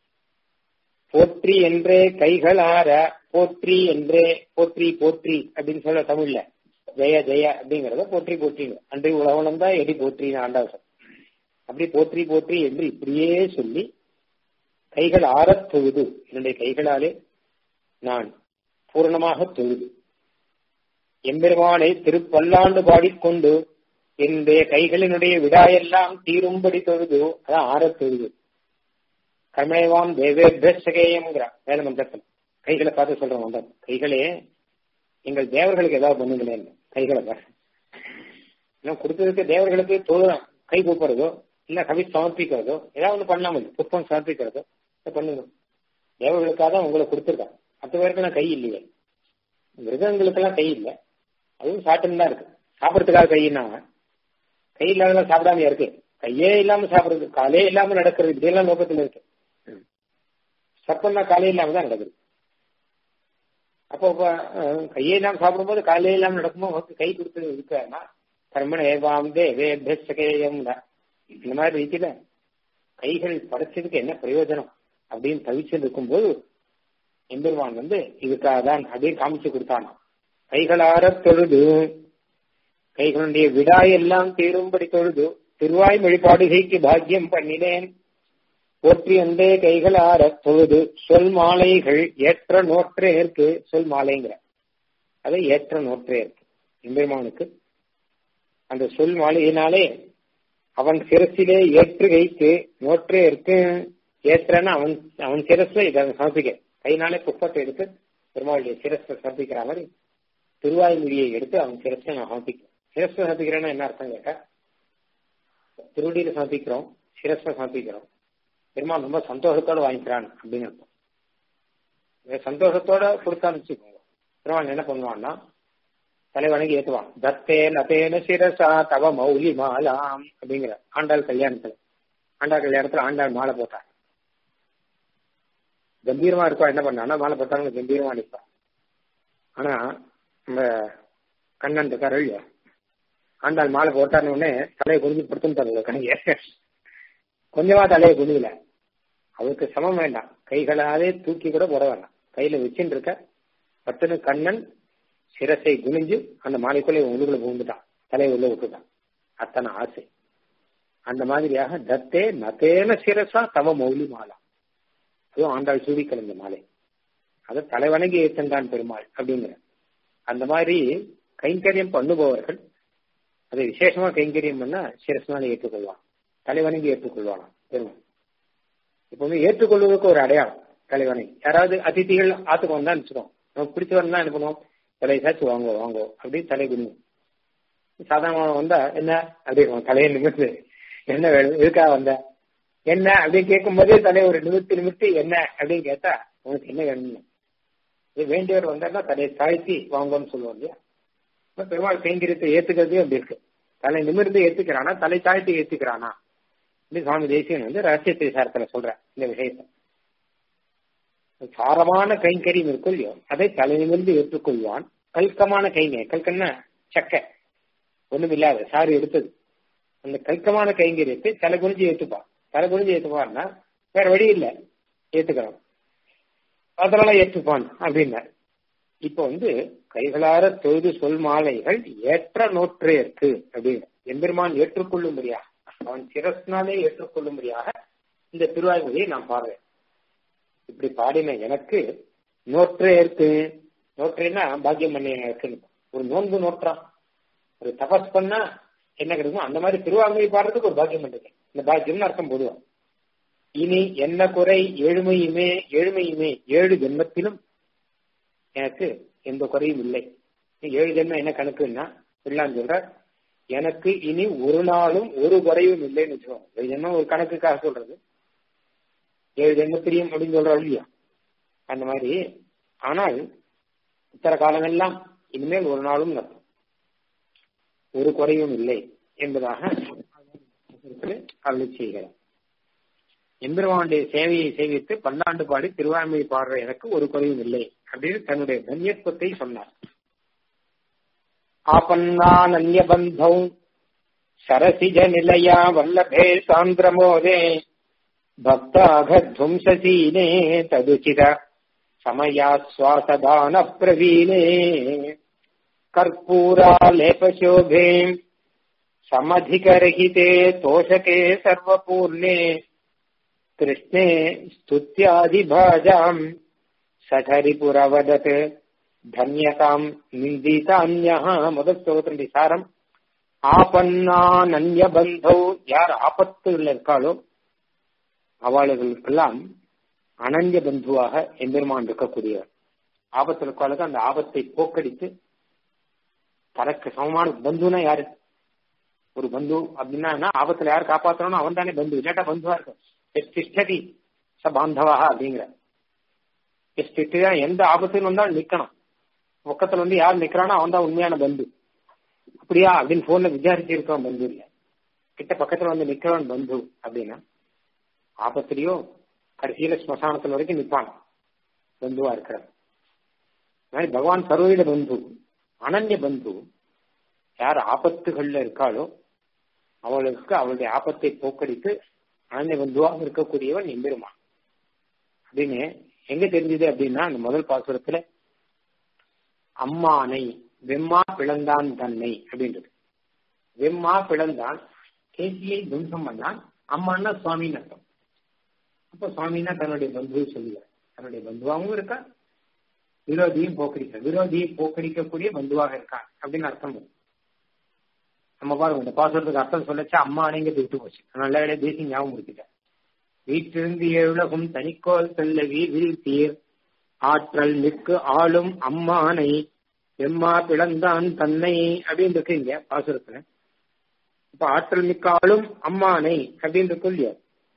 போற்றி என்றே கைகளார போற்றி என்றே போற்றி போற்றி அப்படின்னு சொல்ல தமிழ்ல ஜெய ஜெய அப்படிங்கறத போற்றி போற்றிங்க அன்றை உலகம் தான் எடி போற்றின ஆண்டாசம் அப்படி போற்றி போற்றி என்று இப்படியே சொல்லி கைகள் ஆறத் தொழுது என்னுடைய கைகளாலே நான் பூரணமாக தொழுது எம்பெருமானை திருப்பல்லாண்டு பாடிக்கொண்டு என்னுடைய கைகளினுடைய விடாயெல்லாம் தீரும்படி தொழுது அதான் ஆறத் தொழுது கர்மேவாம் தேவேபியசகேயம்ங்கிற வேத மந்திரத்தில் கைகளை பார்த்து சொல்றோம் மந்திரம் கைகளே எங்கள் தேவர்களுக்கு ஏதாவது பண்ணுங்களேன் கைகளை பாரு கொடுத்ததுக்கு தேவர்களுக்கு தொழுதான் கை கூப்பிடுறதோ இல்ல கவி சமர்ப்பிக்கிறதோ ஏதாவது ஒன்று பண்ணாமல் புஷ்பம் சமர்ப்பிக்கிறதோ பண்ணுங்க தேவர்களுக்காக தான் உங்களை கொடுத்துருக்காங்க மற்ற பேருக்குலாம் கை இல்லையே மிருகங்களுக்கெல்லாம் கை இல்லை அதுவும் சாப்பிட்டுன்னு தான் இருக்கு சாப்பிட்றதுக்காக கையினா கை இல்லாதெல்லாம் சாப்பிடாம இருக்கு கையே இல்லாம சாப்பிடுறது காலே இல்லாம நடக்கிறது இப்படியெல்லாம் நோக்கத்துல இருக்கு சப்பன்னா காலே இல்லாம தான் நடக்குது அப்போ கையே இல்லாம சாப்பிடும்போது காலே இல்லாம நடக்கும்போது கை கொடுத்து இருக்காருன்னா கர்மண ஏவாம் தேவேபியசகேயம் இந்த மாதிரி ரீதியில கைகள் படைச்சதுக்கு என்ன பிரயோஜனம் அப்படின்னு தவிச்சு இருக்கும்போது எம்பெருமான் வந்து இதுக்காக தான் அப்படின்னு காமிச்சு கொடுத்தானா கைகளார தொழுது கைகளுடைய விடாயெல்லாம் தீரும்படி தொழுது திருவாய் வழிபாடுகைக்கு பாக்கியம் பண்ணினேன் போற்றி அந்தே கைகளார தொழுது சொல் மாலைகள் ஏற்ற நோற்றே இருக்கு சொல் மாலைங்கிற அது ஏற்ற நோற்றே இருக்கு எம்பெருமானுக்கு அந்த சொல் மாலையினாலே அவன் சிரசிலே ஏற்று வைத்து நோற்றே இருக்கு ஏற்றன்னு அவன் அவன் சிரஸ்ல இதை சமர்ப்பிக்க கையினாலே புஷ்பத்தை எடுத்து பெருமாளுடைய சிரஸ்ல சமர்ப்பிக்கிற மாதிரி திருவாய்மொழியை எடுத்து அவன் சிரஸ்ல நான் சமர்ப்பிக்கிறேன் சிரஸ்ல சமர்ப்பிக்கிறேன்னா என்ன அர்த்தம் கேட்டா திருவடியில சமர்ப்பிக்கிறோம் சிரஸ்ல சமர்ப்பிக்கிறோம் பெருமாள் ரொம்ப சந்தோஷத்தோட வாங்கிக்கிறான் அப்படின்னு அர்த்தம் சந்தோஷத்தோட கொடுத்தான்னு வச்சுக்கோங்க பெருமாள் என்ன பண்ணுவான்னா தலைவணங்கி ஏத்துவான் தத்தேன் அத்தேன சிரசா தவ மௌலி மாலாம் அப்படிங்கிற ஆண்டாள் கல்யாணத்துல ஆண்டாள் கல்யாணத்துல ஆண்டாள் மாலை போட்டான் கம்பீரமா இருக்கும் என்ன பண்ணான்னா மாலை போட்டாங்க கம்பீரமா நிற்பான் ஆனா நம்ம கண்ணன் இருக்காரு இல்லையா ஆண்டாள் மாலை போட்டாருன்னு உடனே தலையை குனிஞ்சு படுத்துட்டாரு கணிக கொஞ்சமா தலையை குனியல அவருக்கு சமம் வேண்டாம் கைகளாலே தூக்கி கூட போட வேண்டாம் கையில வச்சுட்டு இருக்க பட்டுன்னு கண்ணன் சிரசை குனிஞ்சு அந்த மாலைக்குள்ளே உள்ளுக்குள்ள புகுந்துட்டான் தலையை உள்ள விட்டுட்டான் அத்தனை ஆசை அந்த மாதிரியாக தத்தே நத்தேன சிரசா தவ மௌலி மாலா அதுவும் ஆண்டாள் சூடி கலந்த மாலை அதை தலைவணங்கி ஏற்றந்தான் பெருமாள் அப்படிங்கிற அந்த மாதிரி கைங்கரியம் பண்ணுபவர்கள் அதை விசேஷமா கைங்கரியம் பண்ணா சிரஸ்னால ஏற்றுக்கொள்வான் தலைவணங்கி ஏற்றுக்கொள்வானாம் பெருமாள் இப்ப வந்து ஏற்றுக்கொள்வதற்கு ஒரு அடையாளம் தலைவனை யாராவது அதிதிகள் ஆத்துக்கு வந்தா வச்சுக்கோம் நமக்கு பிடிச்சவன் தான் என்ன பண்ணுவோம் தலை சாச்சு வாங்கோ வாங்கோ அப்படின்னு தலை குனியும் சாதாரண வந்தா என்ன அப்படின்னு தலையை நிமிர்ந்து என்ன வேணும் எதுக்காக வந்த என்ன அப்படின்னு கேட்கும் போதே தலையை ஒரு நிமிர்த்தி நிமிர்த்தி என்ன அப்படின்னு கேட்டா உனக்கு என்ன வேணும்னு இது வேண்டியவர் வந்தாருன்னா தலையை தாழ்த்தி வாங்கோன்னு சொல்லுவோம் இல்லையா பெருமாள் கைங்கரியத்தை ஏத்துக்கிறதே அப்படி இருக்கு தலை நிமிர்ந்து ஏத்துக்கிறானா தலை தாழ்த்தி ஏத்துக்கிறானா அப்படின்னு சுவாமி தேசியன் வந்து ரகசியத்தை சாரத்துல சொல்ற இந்த விஷயத்தை சாரமான கைங்கரியம் இருக்கும் இல்லையோ அதை தலை நிமிர்ந்து ஏற்றுக்கொள்வான் கல்கமான கைங்க கல்கன்னா சக்கை ஒண்ணும் இல்லாத சாரி எடுத்தது அந்த கல்கமான கைங்கரியத்தை தலை குனிஞ்சு ஏத்துப்பான் தலை குனிஞ்சு ஏத்துப்பான்னா வேற வழி இல்லை ஏத்துக்கிறான் அதனால ஏற்றுப்பான் அப்படின்னார் இப்ப வந்து கைகளார தொழுது சொல் மாலைகள் ஏற்ற நோற்றே இருக்கு அப்படின்னு எம்பெருமான் ஏற்றுக்கொள்ளும்படியாக அவன் சிரஸ்னாலே ஏற்றுக்கொள்ளும்படியாக இந்த திருவாய்மொழியை நான் பாடுறேன் இப்படி பாடின எனக்கு நோற்றே இருக்கு நோற்றேன்னா பாக்கியம் பண்ண இருக்குன்னு ஒரு நோன்பு நோற்றான் ஒரு தபஸ் பண்ணா என்ன கிடைக்கும் அந்த மாதிரி திருவாங்கை பாடுறதுக்கு ஒரு பாக்கியம் பண்ணிருக்கேன் இந்த பாக்கியம்னு அர்த்தம் பொதுவா இனி என்ன குறை ஏழ்மையுமே ஏழ்மையுமே ஏழு ஜென்மத்திலும் எனக்கு எந்த குறையும் இல்லை ஏழு ஜென்மம் என்ன கணக்குன்னா எல்லாம் சொல்ற எனக்கு இனி ஒரு நாளும் ஒரு குறையும் இல்லைன்னு வச்சுக்கோங்க ஏழு ஜென்மம் ஒரு கணக்குக்காக சொல்றது ஏழு ஜென்மத்திரியும் அப்படின்னு சொல்றோம் இல்லையா அந்த மாதிரி ஆனால் இத்தனை காலமெல்லாம் இனிமேல் ஒரு நாளும் நடக்கும் ஒரு குறையும் இல்லை என்பதாக அருளி செய்கிறார் எம்பெருமானுடைய சேவையை சேவித்து பல்லாண்டு பாடி திருவாய்மொழி பாடுற எனக்கு ஒரு குறையும் இல்லை அப்படின்னு தன்னுடைய தன்யத்துவத்தை சொன்னார் ஆபன்னானன்ய பந்தௌ சரசிஜ நிலையா வல்லபே சாந்திரமோதே பக்தாகத்வம்சசீனே ததுச்சித சமயாஸ்வாசதான பிரவீனே कर्पूरालेपशोभे समधिकरहिते तोषके सर्वपूर्णे कृष्णे स्तुत्यादिभाजाम् सठरिपुरवदत् धन्यताम् निन्दितान्यः முதல் ஸ்லோகத்தினுடைய சாரம் ஆபன்னானன்ய பந்தோ யார் ஆபத்துகள் இருக்காளோ அவளுகளுக்கெல்லாம் அனன்ய பந்துவாக எம்பெருமான் இருக்கக்கூடியவர் ஆபத்தில் இருக்காளுக்கு அந்த ஆபத்தை போக்கடித்து தனக்கு சமமான பந்துனா யாரு ஒரு பந்து அப்படின்னா என்ன ஆபத்துல யார் காப்பாற்றணும் அவன் தானே பந்து இல்லாட்டா பந்துவா இருக்கும் எஸ் திஷ்டதி ச பாந்தவா அப்படிங்கிற எஸ் திஷ்டா எந்த ஆபத்துன்னு வந்தாலும் நிக்கணும் பக்கத்துல வந்து யார் நிக்கிறானோ அவன் தான் உண்மையான பந்து அப்படியா அப்படின்னு போன்ல விசாரிச்சு இருக்கவன் பந்து இல்ல கிட்ட பக்கத்துல வந்து நிக்கிறவன் பந்து அப்படின்னா ஆபத்திலையோ கடைசியில ஸ்மசானத்துல வரைக்கும் நிப்பான் பந்துவா இருக்கிற மாதிரி பகவான் சர்வவித பந்து அனன்ய பந்து யார் ஆபத்துகள்ல இருக்காளோ அவளுக்கு அவளுடைய ஆபத்தை போக்கடித்து அனன்ய பந்துவாக இருக்கக்கூடியவன் எம்பெருமான் அப்படின்னு எங்க தெரிஞ்சது அப்படின்னா அந்த முதல் பாசுரத்துல அம்மானை வெம்மா பிளந்தான் தன்னை அப்படின்றது வெம்மா பிளந்தான் கேசியை துவம்சம் பண்ணான் அம்மான்னா சுவாமின்னு அர்த்தம் அப்ப சுவாமின்னா தன்னுடைய பந்துவை சொல்லுவார் தன்னுடைய பந்துவாகவும் இருக்கா விரோதியும் போக்கடிக்க விரோதியை போக்கடிக்கக்கூடிய பந்துவாக இருக்கான் அப்படின்னு அர்த்தம் வரும் நம்ம பாருங்க இந்த பாசுரத்துக்கு அர்த்தம் சொல்லச்சா அம்மா அணைங்கிறது விட்டு போச்சு நல்ல வேலையை தேசி ஞாபகம் முடிச்சுட்டேன் வீட்டிலிருந்து எழுலகும் தனிக்கோல் செல்ல வீர் தீர் ஆற்றல் மிக்கு ஆளும் அம்மானை எம்மா பிளந்தான் தன்னை அப்படின்னு இருக்கு இங்க பாசுரத்துல இப்ப ஆற்றல் மிக்க ஆளும் அம்மானை அப்படின்னு இருக்கு இல்லையா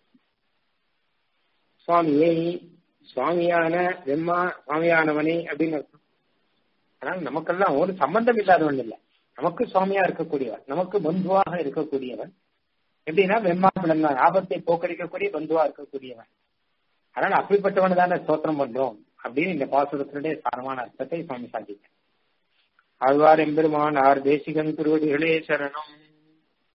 சுவாமியை சுவாமியான வெம்மா சுவாமியானவனே அப்படின்னு அர்த்தம் ஆனால் நமக்கெல்லாம் ஒரு சம்பந்தம் இல்லாதவன் இல்லை நமக்கு சுவாமியா இருக்கக்கூடியவன் நமக்கு பந்துவாக இருக்கக்கூடியவன் எப்படின்னா வெம்மா பிளந்தான் ஆபத்தை போக்கடிக்கக்கூடிய பந்துவா இருக்கக்கூடியவன் அதனால அப்படிப்பட்டவன் தானே ஸ்தோத்திரம் பண்றோம் அப்படின்னு இந்த பாசுரத்தினுடைய சாரமான அர்த்தத்தை சுவாமி சாதித்தேன் ஆழ்வார் எம்பெருமான் ஆர் தேசிகன் திருவடிகளே சரணம்